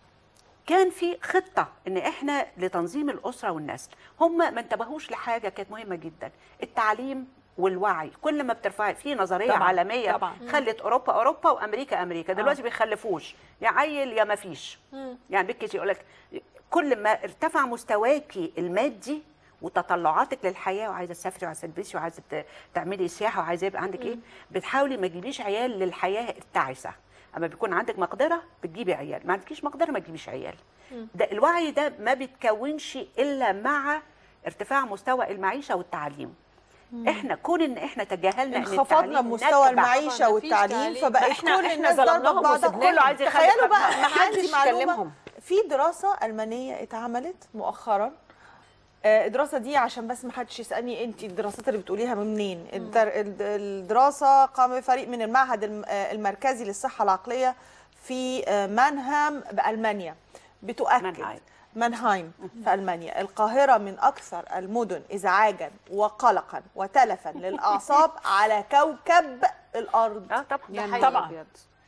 كان في خطه ان احنا لتنظيم الاسره والنسل هم ما انتبهوش لحاجه كانت مهمه جدا التعليم والوعي كل ما بترفعي في نظريه طبعاً، طبعًا عالميه طبعاً. خلت اوروبا اوروبا وامريكا امريكا دلوقتي بيخلفوش يا عيل يا ما فيش يعني بالكتير يقول لك كل ما ارتفع مستواكي المادي وتطلعاتك للحياه وعايزه تسافري وعايزه تلبسي وعايزه ت- تعملي سياحه وعايزه يبقى عندك ايه بتحاولي ما تجيبيش عيال للحياه التعسه اما بيكون عندك مقدره بتجيبي عيال ما عندكيش مقدره ما تجيبيش عيال ده الوعي ده ما بيتكونش الا مع ارتفاع مستوى المعيشه والتعليم احنا كون ان احنا تجاهلنا ان انخفضنا التعليم بمستوى نتبع- المعيشه طبعاً، والتعليم مفيش فبقت تعليم. إحنا- كل إحنا الناس ضربة ظلمناهم بعضها وسبناهم. كله عايز يخلف تخيلوا بقى أبناء. ما محدش عندي معلومه يكلمهم. في دراسه المانيه اتعملت مؤخرا آه، الدراسه دي عشان بس ما حدش يسالني انت الدراسات اللي بتقوليها منين الدر... الد- الدراسه قام بفريق من المعهد الم- آه، المركزي للصحه العقليه في آه، مانهام بالمانيا بتؤكد مانهايم. مانهايم في المانيا القاهره من اكثر المدن ازعاجا وقلقا وتلفا للاعصاب على كوكب الارض اه طبعا ده حقيقي. طبعا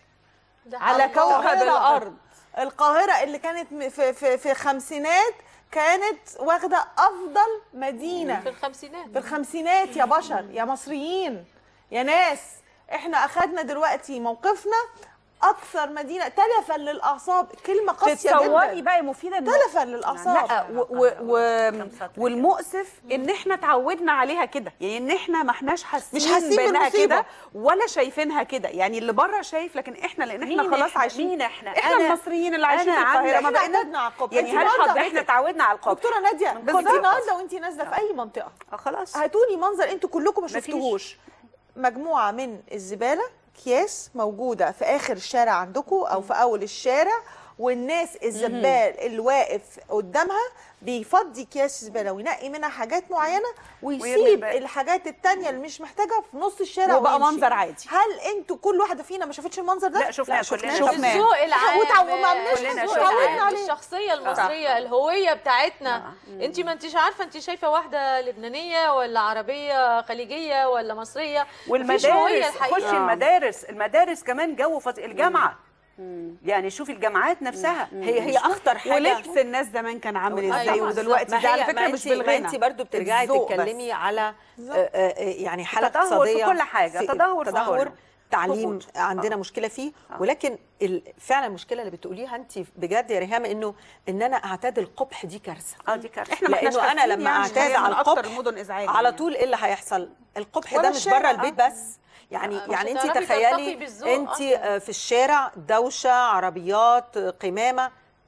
ده على حقيقي. كوكب القاهرة. الارض القاهره اللي كانت م- في في في خمسينات كانت واخده افضل مدينه في الخمسينات في الخمسينات يا بشر يا مصريين يا ناس احنا اخدنا دلوقتي موقفنا اكثر مدينه تلفا للاعصاب كلمه قاسيه تتصوري جدا بقى يا مفيده إنه- تلفا للاعصاب لا و و و والمؤسف ان احنا اتعودنا عليها كده يعني ان احنا ما احناش حاسين مش حاسين بانها بالمصيبة. كده ولا شايفينها كده يعني اللي بره شايف لكن احنا لان احنا مين خلاص إحنا؟ عايشين مين إحنا؟ احنا أنا- المصريين اللي عايشين في أنا القاهره عندي- ما احنا بقينا اعتدنا على القبح يعني انت هل النهاردة- حضرتك احنا اتعودنا على القبح دكتوره ناديه من بس كل النهارده وانت نازله في اي منطقه آه، خلاص هاتولي منظر انتوا كلكم ما مفيش. شفتوهوش مجموعه من الزباله اكياس موجوده في اخر الشارع عندكم او في اول الشارع والناس الزبال اللي واقف قدامها بيفضي اكياس الزباله وينقي منها حاجات معينه ويرمي ويسيب الباقي. الحاجات التانية اللي مش محتاجها في نص الشارع وبقى ويمشي. منظر عادي. هل انتوا كل واحده فينا ما شافتش المنظر ده لا شفناه كلنا شفناه. شفناه الذوق العام وتعو- ما عملناش الذوق كلنا العام، شفناه. عليه. الشخصيه المصريه الهويه بتاعتنا آه. انت ما انتش عارفه انت شايفه واحده لبنانيه ولا عربيه خليجيه ولا مصريه مفيش هوية والمدارس الحقيقة. خشي المدارس المدارس كمان جو فظيع الجامعه يعني شوفي الجامعات نفسها هي هي اخطر حاجه ولبس الناس زمان كان عامل أيوة ازاي بالظبط. ودلوقتي ما ده على هي فكره ما مش انت ما بالغنى انت برضو بترجعي الذوق بس. تتكلمي على آه، آه، آه، يعني حاله تدهور في اقتصاديه كل حاجة، في- تدهور في تدهور كله. تعليم هبوط. عندنا مشكله فيه ولكن ال- فعلا المشكله اللي بتقوليها انت بجد يا ريهام انه ان انا اعتاد القبح دي كارثه اه دي كارثه احنا ما احناش لانه انا حاسين لما يعني اعتاد هي من على أكتر القبح المدن إزعاجاً على يعني. طول ايه اللي هيحصل القبح ولا ده مش الشارع، بره البيت آه. بس يعني آه، مش يعني انت هتعرفي تخيلي ترتقي بالذوق انت أصلاً. آه، في الشارع دوشه عربيات آه، قمامه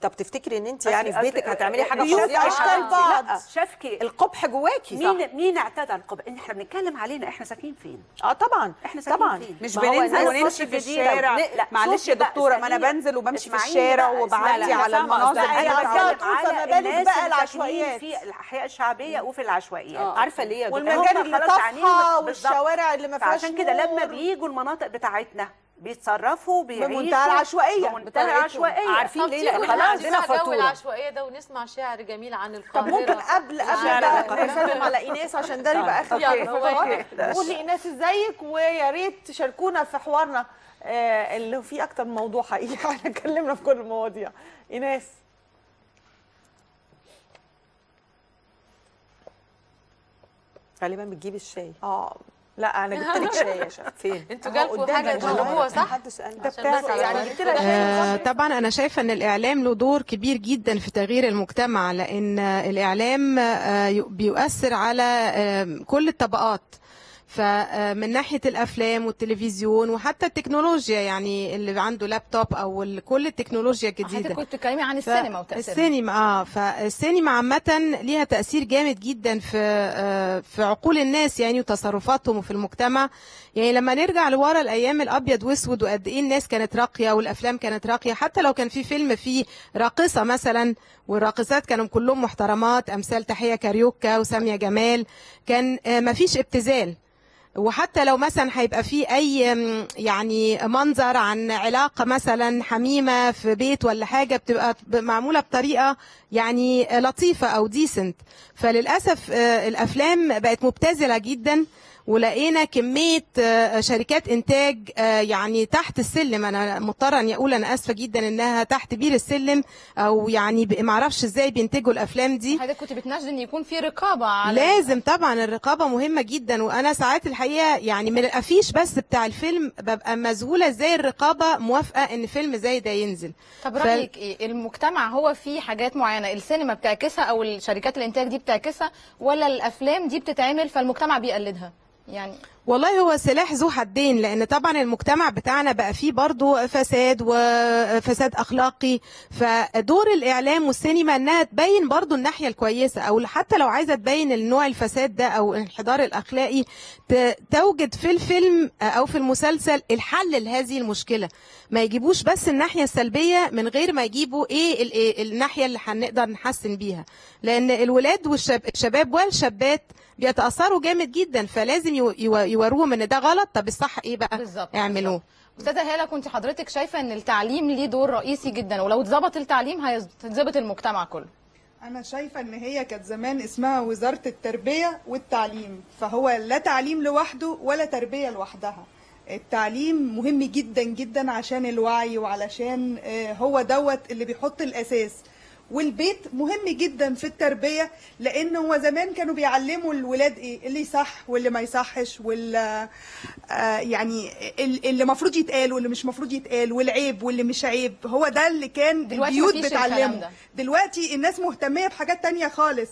طب تفتكري ان انت بس يعني في أصل- بيتك هتعملي حاجه بيوت فظيعه أشكال لا، بعض. لا شافكي القبح جواكي صح مين مين اعتدى القبح احنا بنتكلم علينا احنا ساكنين فين اه طبعا احنا ساكنين طبعا فين؟ مش ما هو بننزل الناس ونمشي مصر في الجديدة الشارع لا، لا، معلش شوفي يا بقى، دكتوره ما انا اسأليني- بنزل وبمشي في اسمعيني الشارع بقى، وبعدي اسمعيني، على أنا فاهمة المناظر قصدك. لا، أنا هي بتكلم عايزة تقول على فما بالك الناس بقى اللي العشوائيات. ساكنين في الاحياء الشعبيه وفي العشوائيات عارفه ليه يا دكتوره والمجاري هم اللي خلاص عينيهم طافحه بالظبط. والشوارع اللي ما فيهاش فعشان كده لما نور. بيجوا المناطق بتاعتنا بيتصرفوا بيعيشوا بمنتهى العشوائية. بمنتهى بطريقتهم. العشوائيه عارفين طب ليه تيجوا لان نحكي خلاص بقى عندنا جو فاتوره العشوائيه ده ونسمع شعر جميل عن القاهره طب ممكن قبل الشارع قبل ما نسلم على ايناس عشان ده يبقى اخر يلا، حاجه في أوكي. الحوار قولي ايناس ازيك ويا ريت تشاركونا في حوارنا آه، اللي فيه اكتر من موضوع حقيقي احنا اتكلمنا في كل المواضيع ايناس غالبا بتجيبي الشاي اه لا انا جبت لك شاي يا شيخ فين انتوا أهو جالكوا قدامك حاجه والله. تشربوها صح؟ محدش قال ده عشان بتاعك بس على يعني بالك. جبت لها آه، شاي طبعا انا شايفه ان الاعلام له دور كبير جدا في تغيير المجتمع لان الاعلام آه، ي- بيؤثر على آه، كل الطبقات فمن ناحيه الافلام والتلفزيون وحتى التكنولوجيا يعني اللي عنده لابتوب او ال- كل التكنولوجيا الجديده حضرتك كنت بتتكلمي عن السينما وتاثيرها السينما اه فالسينما عامة ليها تأثير جامد جدا في آه في عقول الناس يعني وتصرفاتهم وفي المجتمع يعني لما نرجع لورا الأيام الأبيض وأسود وقد إيه الناس كانت راقية والأفلام كانت راقية حتى لو كان في فيلم فيه راقصة مثلا والراقصات كانوا كلهم محترمات أمثال تحية كاريوكا وسامية جمال كان آه مفيش ابتذال وحتى لو مثلا هيبقى في اي م، يعني منظر عن علاقه مثلا حميمه في بيت ولا حاجه بتبقى ب- معموله بطريقه يعني لطيفه او ديسنت فللاسف آه، الافلام بقت مبتذله جدا ولقينا كميه آه، شركات انتاج آه، يعني تحت السلم انا مضطره اني اقول انا اسفه جدا انها تحت بير السلم او يعني ب- معرفش ازاي بينتجوا الافلام دي حضرتك كنت بتناشدي ان يكون في رقابه على لازم طبعا الرقابه مهمه جدا وانا ساعات الحقيقه يعني من الافيش بس بتاع الفيلم ببقى مذهوله ازاي الرقابه موافقه ان فيلم زي ده ينزل طب ف- رايك ايه المجتمع هو فيه حاجات معينه السينما بتعكسها او الشركات الانتاج دي بتعكسها ولا الافلام دي بتتعمل فالمجتمع بيقلدها يعني والله هو سلاح ذو حدين لان طبعا المجتمع بتاعنا بقى فيه برضو فساد وفساد اخلاقي فدور الاعلام والسينما انها تبين برضو الناحيه الكويسه او حتى لو عايزه تبين النوع الفساد ده او الانحدار الاخلاقي ت- توجد في الفيلم او في المسلسل الحل لهذه المشكله ما يجيبوش بس الناحيه السلبيه من غير ما يجيبوا ايه ال- إيه الناحيه اللي هنقدر نحسن بيها لان الولاد والشباب والشابات بيتاثروا جامد جدا فلازم يو- يو- يوروهم ان ده غلط طب الصح ايه بقى بالظبط اعملوه استاذه هاله كنت حضرتك شايفه ان التعليم ليه دور رئيسي جدا ولو اتظبط التعليم هيتظبط المجتمع كله انا شايفه ان هي كانت زمان اسمها وزاره التربيه والتعليم فهو لا تعليم لوحده ولا تربيه لوحدها التعليم مهم جدا جدا عشان الوعي وعلشان آه، هو دوت اللي بيحط الاساس والبيت مهم جدا في التربيه لان هو زمان كانوا بيعلموا الولاد ايه اللي صح واللي ما يصحش وال آه، يعني ال- اللي المفروض يتقال واللي مش المفروض يتقال والعيب واللي مش عيب هو ده اللي كان دلوقتي البيوت مفيش الكلام بتعلمه ده. دلوقتي الناس مهتميه بحاجات تانية خالص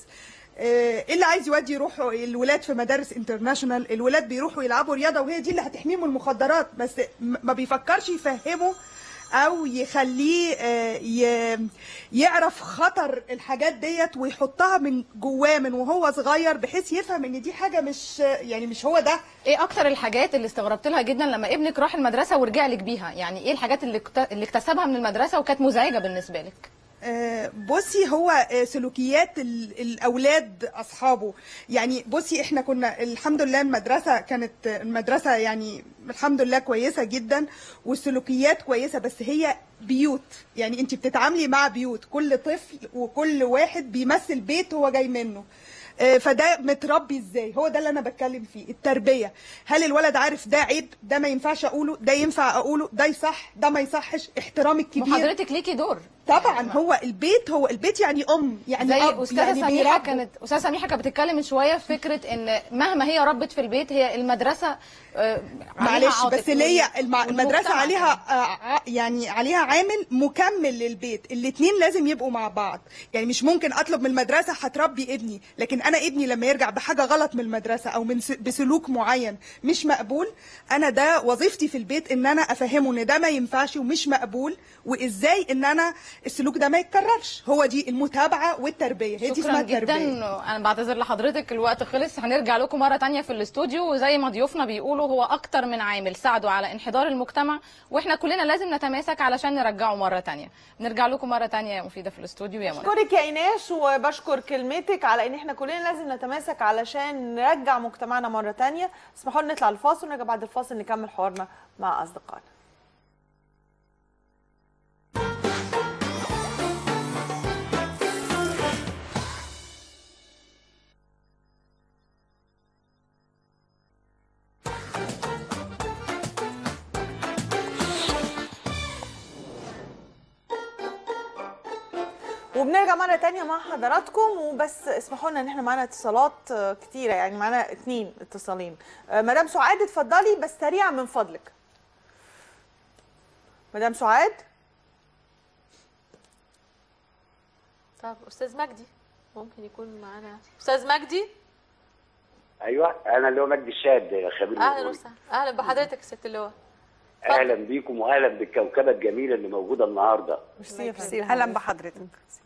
آه، اللي عايز يودي يروحوا الولاد في مدارس انترناشونال الولاد بيروحوا يلعبوا رياضه وهي دي اللي هتحميهم من المخدرات بس م- ما بيفكرش يفهمه او يخليه آه، ي- يعرف خطر الحاجات ديت ويحطها من جواه من وهو صغير بحيث يفهم ان دي حاجه مش يعني مش هو ده ايه اكتر الحاجات اللي استغربت لها جدا لما ابنك راح المدرسه ورجع لك بيها يعني ايه الحاجات اللي اكت- اللي اكتسبها من المدرسه وكانت مزعجه بالنسبه لك آه، بصي هو آه، سلوكيات ال- الاولاد اصحابه يعني بصي احنا كنا الحمد لله المدرسه كانت المدرسه يعني الحمد لله كويسه جدا والسلوكيات كويسه بس هي بيوت يعني انت بتتعاملي مع بيوت كل طفل وكل واحد بيمثل بيت هو جاي منه آه، فده متربي ازاي هو ده اللي انا بتكلم فيه التربيه هل الولد عارف ده عيب ده ما ينفعش اقوله ده ينفع اقوله ده يصح ده ما يصحش احترام الكبير وحضرتك ليكي دور طبعا هو البيت هو البيت يعني ام يعني زي اب استاذه يعني سميحه بيربوا. كانت استاذه سميحه كانت بتتكلم من شويه في فكره ان مهما هي ربت في البيت هي المدرسه آه، عليها معلش عاطف بس اللي هي وال- الم- المدرسه والمجتمع عليها آه، ع- يعني عليها عامل مكمل للبيت الاثنين لازم يبقوا مع بعض يعني مش ممكن اطلب من المدرسه هتربي ابني لكن انا ابني لما يرجع بحاجه غلط من المدرسه او من س- بسلوك معين مش مقبول انا ده وظيفتي في البيت ان انا افهمه ان ده ما ينفعش ومش مقبول وازاي ان انا السلوك ده ما يتكررش هو دي المتابعه والتربيه هي دي شكرا اسمها جدا التربيه انا بعتذر لحضرتك الوقت خلص هنرجع لكم مره تانية في الاستوديو وزي ما ضيوفنا بيقولوا هو اكتر من عامل ساعدوا على انحدار المجتمع واحنا كلنا لازم نتماسك علشان نرجعه مره تانية نرجع لكم مره تانية يا مفيده في الاستوديو يا منى بشكرك يا ايناش وبشكر كلمتك على ان احنا كلنا لازم نتماسك علشان نرجع مجتمعنا مره تانية اسمحوا لنا نطلع الفاصل ونرجع بعد الفاصل نكمل حوارنا مع اصدقائنا وبنرجع مرة تانية مع حضراتكم وبس اسمحوا لنا ان احنا معانا اتصالات آه، كتيرة يعني معانا اتنين اتصالين آه، مدام سعاد اتفضلي بس سريعا من فضلك مدام سعاد طب استاذ مجدي ممكن يكون معانا استاذ مجدي ايوه انا اللي هو مجدي الشاد خبير اهلا الأمور. وسهلا اهلا بحضرتك يا ست اللواء اهلا بيكم واهلا بالكوكبه الجميله اللي موجوده النهارده ميرسي اهلا بحضرتك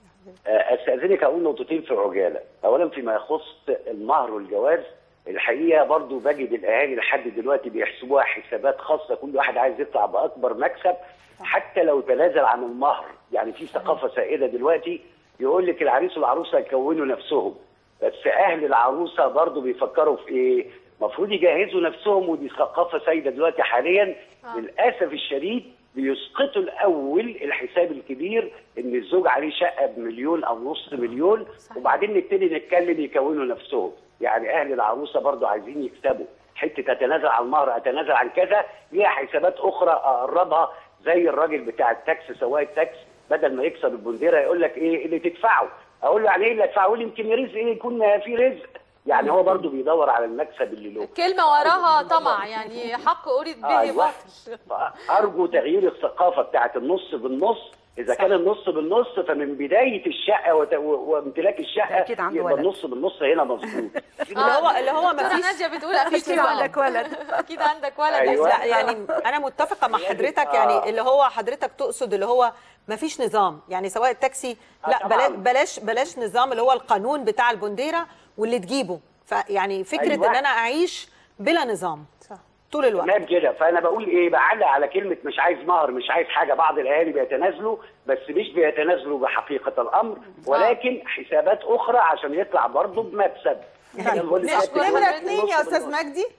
آه، استاذنك اقول نقطتين في عجاله اولا فيما يخص المهر والجواز الحقيقه برضو بجد الاهالي لحد دلوقتي بيحسبوها حسابات خاصه كل واحد عايز يطلع باكبر مكسب حتى لو تنازل عن المهر يعني في ثقافه سائده دلوقتي يقول لك العريس والعروسه يكونوا نفسهم بس اهل العروسه برضو بيفكروا في ايه المفروض يجهزوا نفسهم ودي ثقافه سائده دلوقتي حاليا للاسف الشديد بيسقطوا الاول الحساب الكبير ان الزوج عليه شقه بمليون او نص مليون وبعدين نبتدي نتكلم يكونوا نفسهم يعني اهل العروسه برضو عايزين يكسبوا حته اتنازل عن المهر اتنازل عن كذا ليها حسابات اخرى اقربها زي الراجل بتاع التاكس سواق التاكس بدل ما يكسب البنديره يقول لك ايه اللي تدفعه اقول له يعني ايه اللي ادفعه يقول لي يمكن رزق ايه يكون في رزق يعني هو برضو بيدور على المكسب اللي له كلمة وراها طمع يعني حق أريد به أيوة. باطل ارجو تغيير الثقافه بتاعت النص بالنص اذا كان النص بالنص فمن بدايه الشقه وت- و- وامتلاك الشقه أكيد عنده يبقى ولد. النص بالنص هنا مظبوط اللي هو اللي هو ما دكتورة فيش نادية بتقول أكيد أكيد عندك ولد. أكيد عندك ولد أيوة. لا يعني انا متفقه مع يعني- حضرتك آه. يعني اللي هو حضرتك تقصد اللي هو ما فيش نظام يعني سواء التاكسي آه لا طبعاً. بلاش بلاش بلاش نظام اللي هو القانون بتاع البنديره واللي تجيبه فيعني فكره أيوة. ان انا اعيش بلا نظام صح. طول الوقت تمام كده فانا بقول ايه بعلق على كلمه مش عايز مهر مش عايز حاجه بعض الاهالي بيتنازلوا بس مش بيتنازلوا بحقيقه الامر ولكن حسابات اخرى عشان يطلع برضه بمكسب يعني كل نشكر ساعة نمرة بالنص اتنين يا أستاذ بالنص. مجدي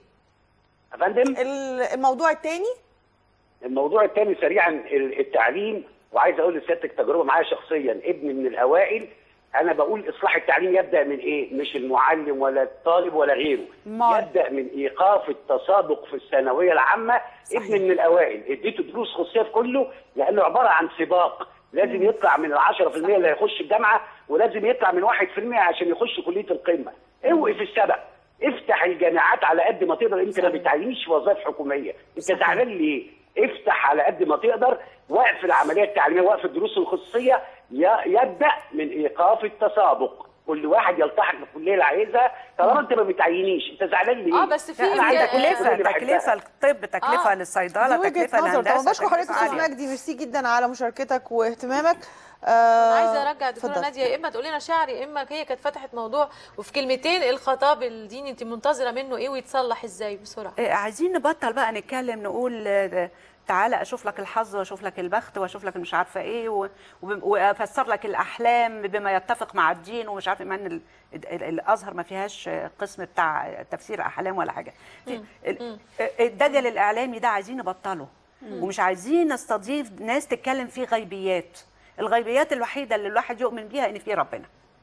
يا فندم ال- الموضوع التاني الموضوع الثاني سريعا ال- التعليم وعايز اقول لسيادتك تجربه معايا شخصيا ابني من الاوائل انا بقول اصلاح التعليم يبدا من ايه؟ مش المعلم ولا الطالب ولا غيره أمال؟ يبدا من ايقاف التسابق في الثانويه العامه ابني من الاوائل اديته دروس خصوصيه في كله لانه عباره عن سباق لازم يطلع من ال 10% اللي هيخش الجامعه ولازم يطلع من 1% عشان يخش كليه القمه اوقف السبق افتح الجامعات على قد ما تقدر انت ما بتعينيش وظائف حكوميه انت زعلان ليه افتح على قد ما تقدر وقف العمليه التعليميه وقف الدروس الخصوصيه ي- يبدا من ايقاف التسابق كل واحد يلتحق بالكليه اللي عايزها طالما انت ما بتعينيش انت زعلان ليه؟ اه بس في أنا عندك إمكان- كل اللي تكلفه بحبها. تكلفه الطب تكلفه آه. للصيدله دي وجهة تكلفه نظر طبعا الهندسه بشكر حضرتك تكلفة أستاذ عالية. مجدي ميرسي جدا على مشاركتك واهتمامك انا آه عايزه ارجع دكتوره اتفضل. ناديه يا اما تقول لنا شعر يا اما هي كانت فتحت موضوع وفي كلمتين الخطاب الديني انت منتظره منه ايه ويتصلح ازاي بسرعه إيه، عايزين نبطل بقى نتكلم نقول آه، تعالى اشوف لك الحظ واشوف لك البخت واشوف لك مش عارفه ايه و- وب- وافسر لك الاحلام بما يتفق مع الدين ومش عارفه مع ان ال- ال- الازهر ما فيهاش آه، قسم بتاع تفسير احلام ولا حاجه في- ال- آه، الدجل الاعلامي ده عايزين نبطله ومش عايزين نستضيف ناس تتكلم فيه غيبيات الغيبيات الوحيده اللي الواحد يؤمن بيها ان في ربنا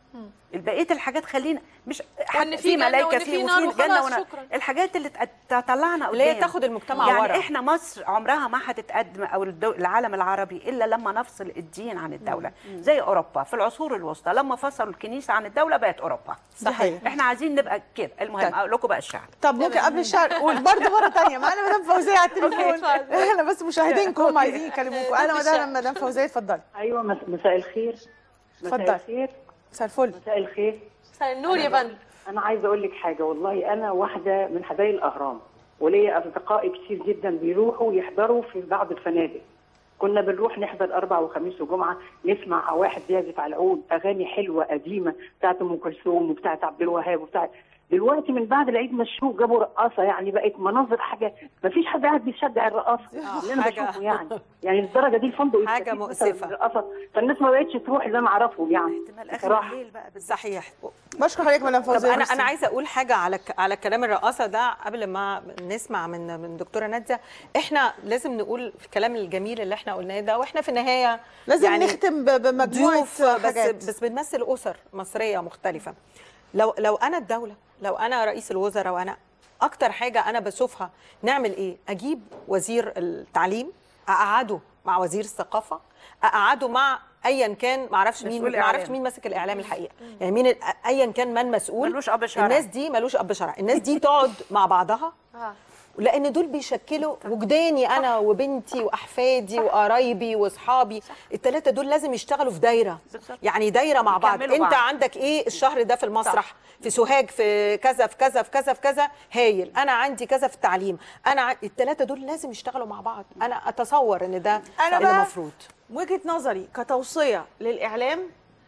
البقيه الحاجات خلينا مش وإن في جنة ملائكه وإن في نار وفي جنه وخلاص، ونار. شكراً. الحاجات اللي تق- تطلعنا اللي هي قدام تاخد المجتمع يعني ورا. احنا مصر عمرها ما هتتقدم او الدو- العالم العربي الا لما نفصل الدين عن الدوله زي اوروبا في العصور الوسطى لما فصلوا الكنيسه عن الدوله بقت اوروبا صحيح. احنا عايزين نبقى كده المهم طيب. اقول لكم بقى الشعر طب ممكن قبل الشهر قول برضه مره تانية معانا مدام فوزيه على التليفون احنا بس مشاهدينكم هم عايزين يكلموكم اهلا وسهلا مدام فوزيه اتفضلي ايوه مس- مساء الخير مساء اتفضل. الخير مساء الفل مساء الخير مساء النور يا فندم انا عايزه اقول لك حاجه والله انا واحده من حدائق الاهرام وليا اصدقائي كتير جدا بيروحوا يحضروا في بعض الفنادق كنا بنروح نحضر اربع وخميس وجمعه نسمع واحد بيعزف على العود اغاني حلوه قديمه بتاعت ام كلثوم وبتاعت عبد الوهاب وبتاعت دلوقتي من بعد العيد مشوه جابوا رقاصه يعني بقت مناظر حاجه ما فيش حد قاعد بيشجع الرقاصه اللي انا حاجة- بشوفه يعني يعني للدرجه دي الفندق حاجة يستفيد مؤسفة. مثلاً من الرقاصه فالناس ما بقتش تروح اللي انا اعرفهم يعني بصراحه صحيح بشكر حضرتك مدام طب فوزيه انا ميرسي. انا عايزه اقول حاجه على ك- على كلام الرقاصه ده قبل ما نسمع من من دكتوره ناديه احنا لازم نقول في الكلام الجميل اللي احنا قلناه ده واحنا في النهايه لازم نختم ب- بمجموعة ضيوف بس حاجات. بس بنمثل اسر مصريه مختلفه لو لو انا الدوله لو انا رئيس الوزراء وانا اكتر حاجه انا بشوفها نعمل ايه اجيب وزير التعليم اقعده مع وزير الثقافه اقعده مع ايا كان ما اعرفش مين مسؤول ما اعرفش إعلام. مين ماسك الاعلام الحقيقه يعني مين ال- ايا كان من مسؤول ملوش أب شرعي. الناس دي ملوش اب شرعي الناس دي تقعد مع بعضها لان دول بيشكلوا وجداني انا وبنتي واحفادي وقرايبي واصحابي الثلاثه دول لازم يشتغلوا في دايره يعني دايره مع بعض يكملوا انت بعض. عندك ايه الشهر ده في المسرح في سوهاج في كذا في كذا في كذا في كذا هايل انا عندي كذا في التعليم انا ع... الثلاثه دول لازم يشتغلوا مع بعض انا اتصور ان ده انا اللي بقى المفروض وجهه نظري كتوصيه للاعلام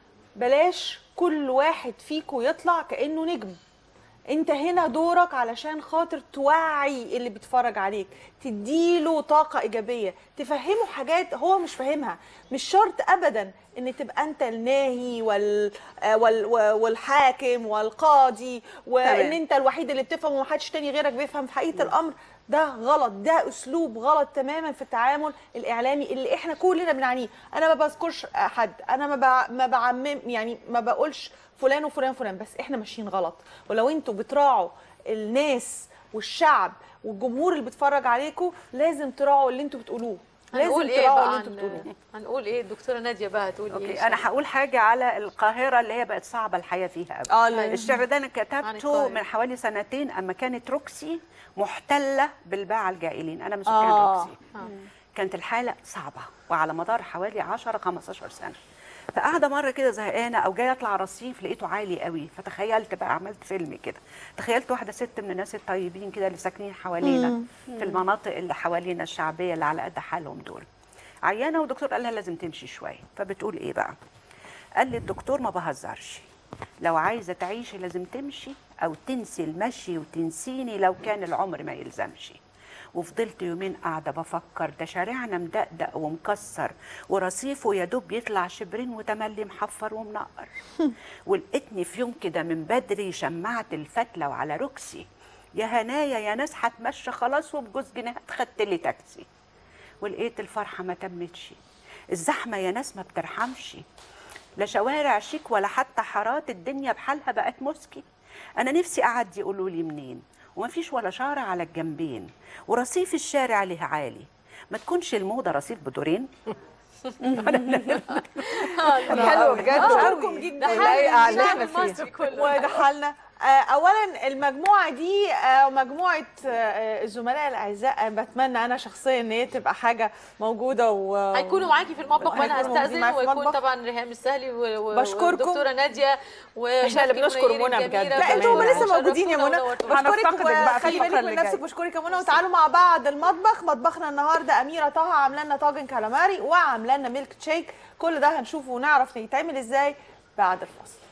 بلاش كل واحد فيكم يطلع كانه نجم انت هنا دورك علشان خاطر توعي اللي بيتفرج عليك تديله طاقة إيجابية تفهمه حاجات هو مش فاهمها مش شرط أبدا ان تبقى انت الناهي وال... آه وال... والحاكم والقاضي وان تمام. انت الوحيد اللي بتفهم ومحدش تاني غيرك بيفهم في حقيقة الأمر ده غلط ده اسلوب غلط تماما في التعامل الاعلامي اللي احنا كلنا بنعانيه انا ما بذكرش حد انا ما بع... ما بعمم يعني ما بقولش فلان وفلان وفلان بس احنا ماشيين غلط ولو انتوا بتراعوا الناس والشعب والجمهور اللي بيتفرج عليكم لازم تراعوا اللي انتوا بتقولوه لازم هنقول ايه تراعوا بقى اللي انتوا بتقولوه عن... هنقول ايه الدكتوره ناديه بقى هتقول ايه اوكي انا هقول حاجه على القاهره اللي هي بقت صعبه الحياه فيها آه، قوي لا. الشعر ده انا عن كتبته القاهرة. من حوالي سنتين اما كانت روكسي محتله بالباعه الجائلين انا من سكان آه. روكسي كانت الحاله صعبه وعلى مدار حوالي 10 15 سنه فقاعده مره كده زهقانه او جايه اطلع رصيف لقيته عالي قوي فتخيلت بقى عملت فيلم كده تخيلت واحده ست من الناس الطيبين كده اللي ساكنين حوالينا في المناطق اللي حوالينا الشعبيه اللي على قد حالهم دول عيانه والدكتور قال لها لازم تمشي شويه فبتقول ايه بقى قال لي الدكتور ما بهزرش لو عايزه تعيشي لازم تمشي او تنسي المشي وتنسيني لو كان العمر ما يلزمش وفضلت يومين قاعده بفكر ده شارعنا مدقدق ومكسر ورصيفه يا دوب يطلع شبرين وتملي محفر ومنقر ولقيتني في يوم كده من بدري شمعت الفتله وعلى ركسي يا هنايا يا ناس هتمشى خلاص وبجوز جنيهات خدت لي تاكسي ولقيت الفرحه ما تمتش الزحمه يا ناس ما بترحمش لا شوارع شيك ولا حتى حارات الدنيا بحالها بقت مسكي انا نفسي اعدي يقولوا لي منين ومفيش ولا شارع على الجنبين ورصيف الشارع له عالي ما تكونش الموضه رصيف بدورين حلو بجد آه، اشكركم جدا ده حال لايقة الشعب علينا فيه. المصري كله. وده حالنا آه، اولا المجموعه دي آه، مجموعه آه، الزملاء الاعزاء آه، بتمنى انا شخصيا ان هي تبقى حاجه موجوده و هيكونوا معاكي في المطبخ وانا هيكونوا موجودين هستاذن معايا في ويكون المطبخ. طبعا ريهام السهلي و- و- بشكركم. والدكتوره ناديه إحنا اللي بنشكر منى بجد. لا انتوا كمان. لسه موجودين يا منى بشكرك هنفتقدك بقى في وخلي الفقرة بالك من اللي نفسك جاية. بشكرك يا منى وتعالوا مع بعض المطبخ مطبخنا النهارده اميره طه عامله لنا طاجن كالاماري وعامله لنا ميلك تشيك كل ده هنشوفه ونعرف يتعمل ازاي بعد الفاصل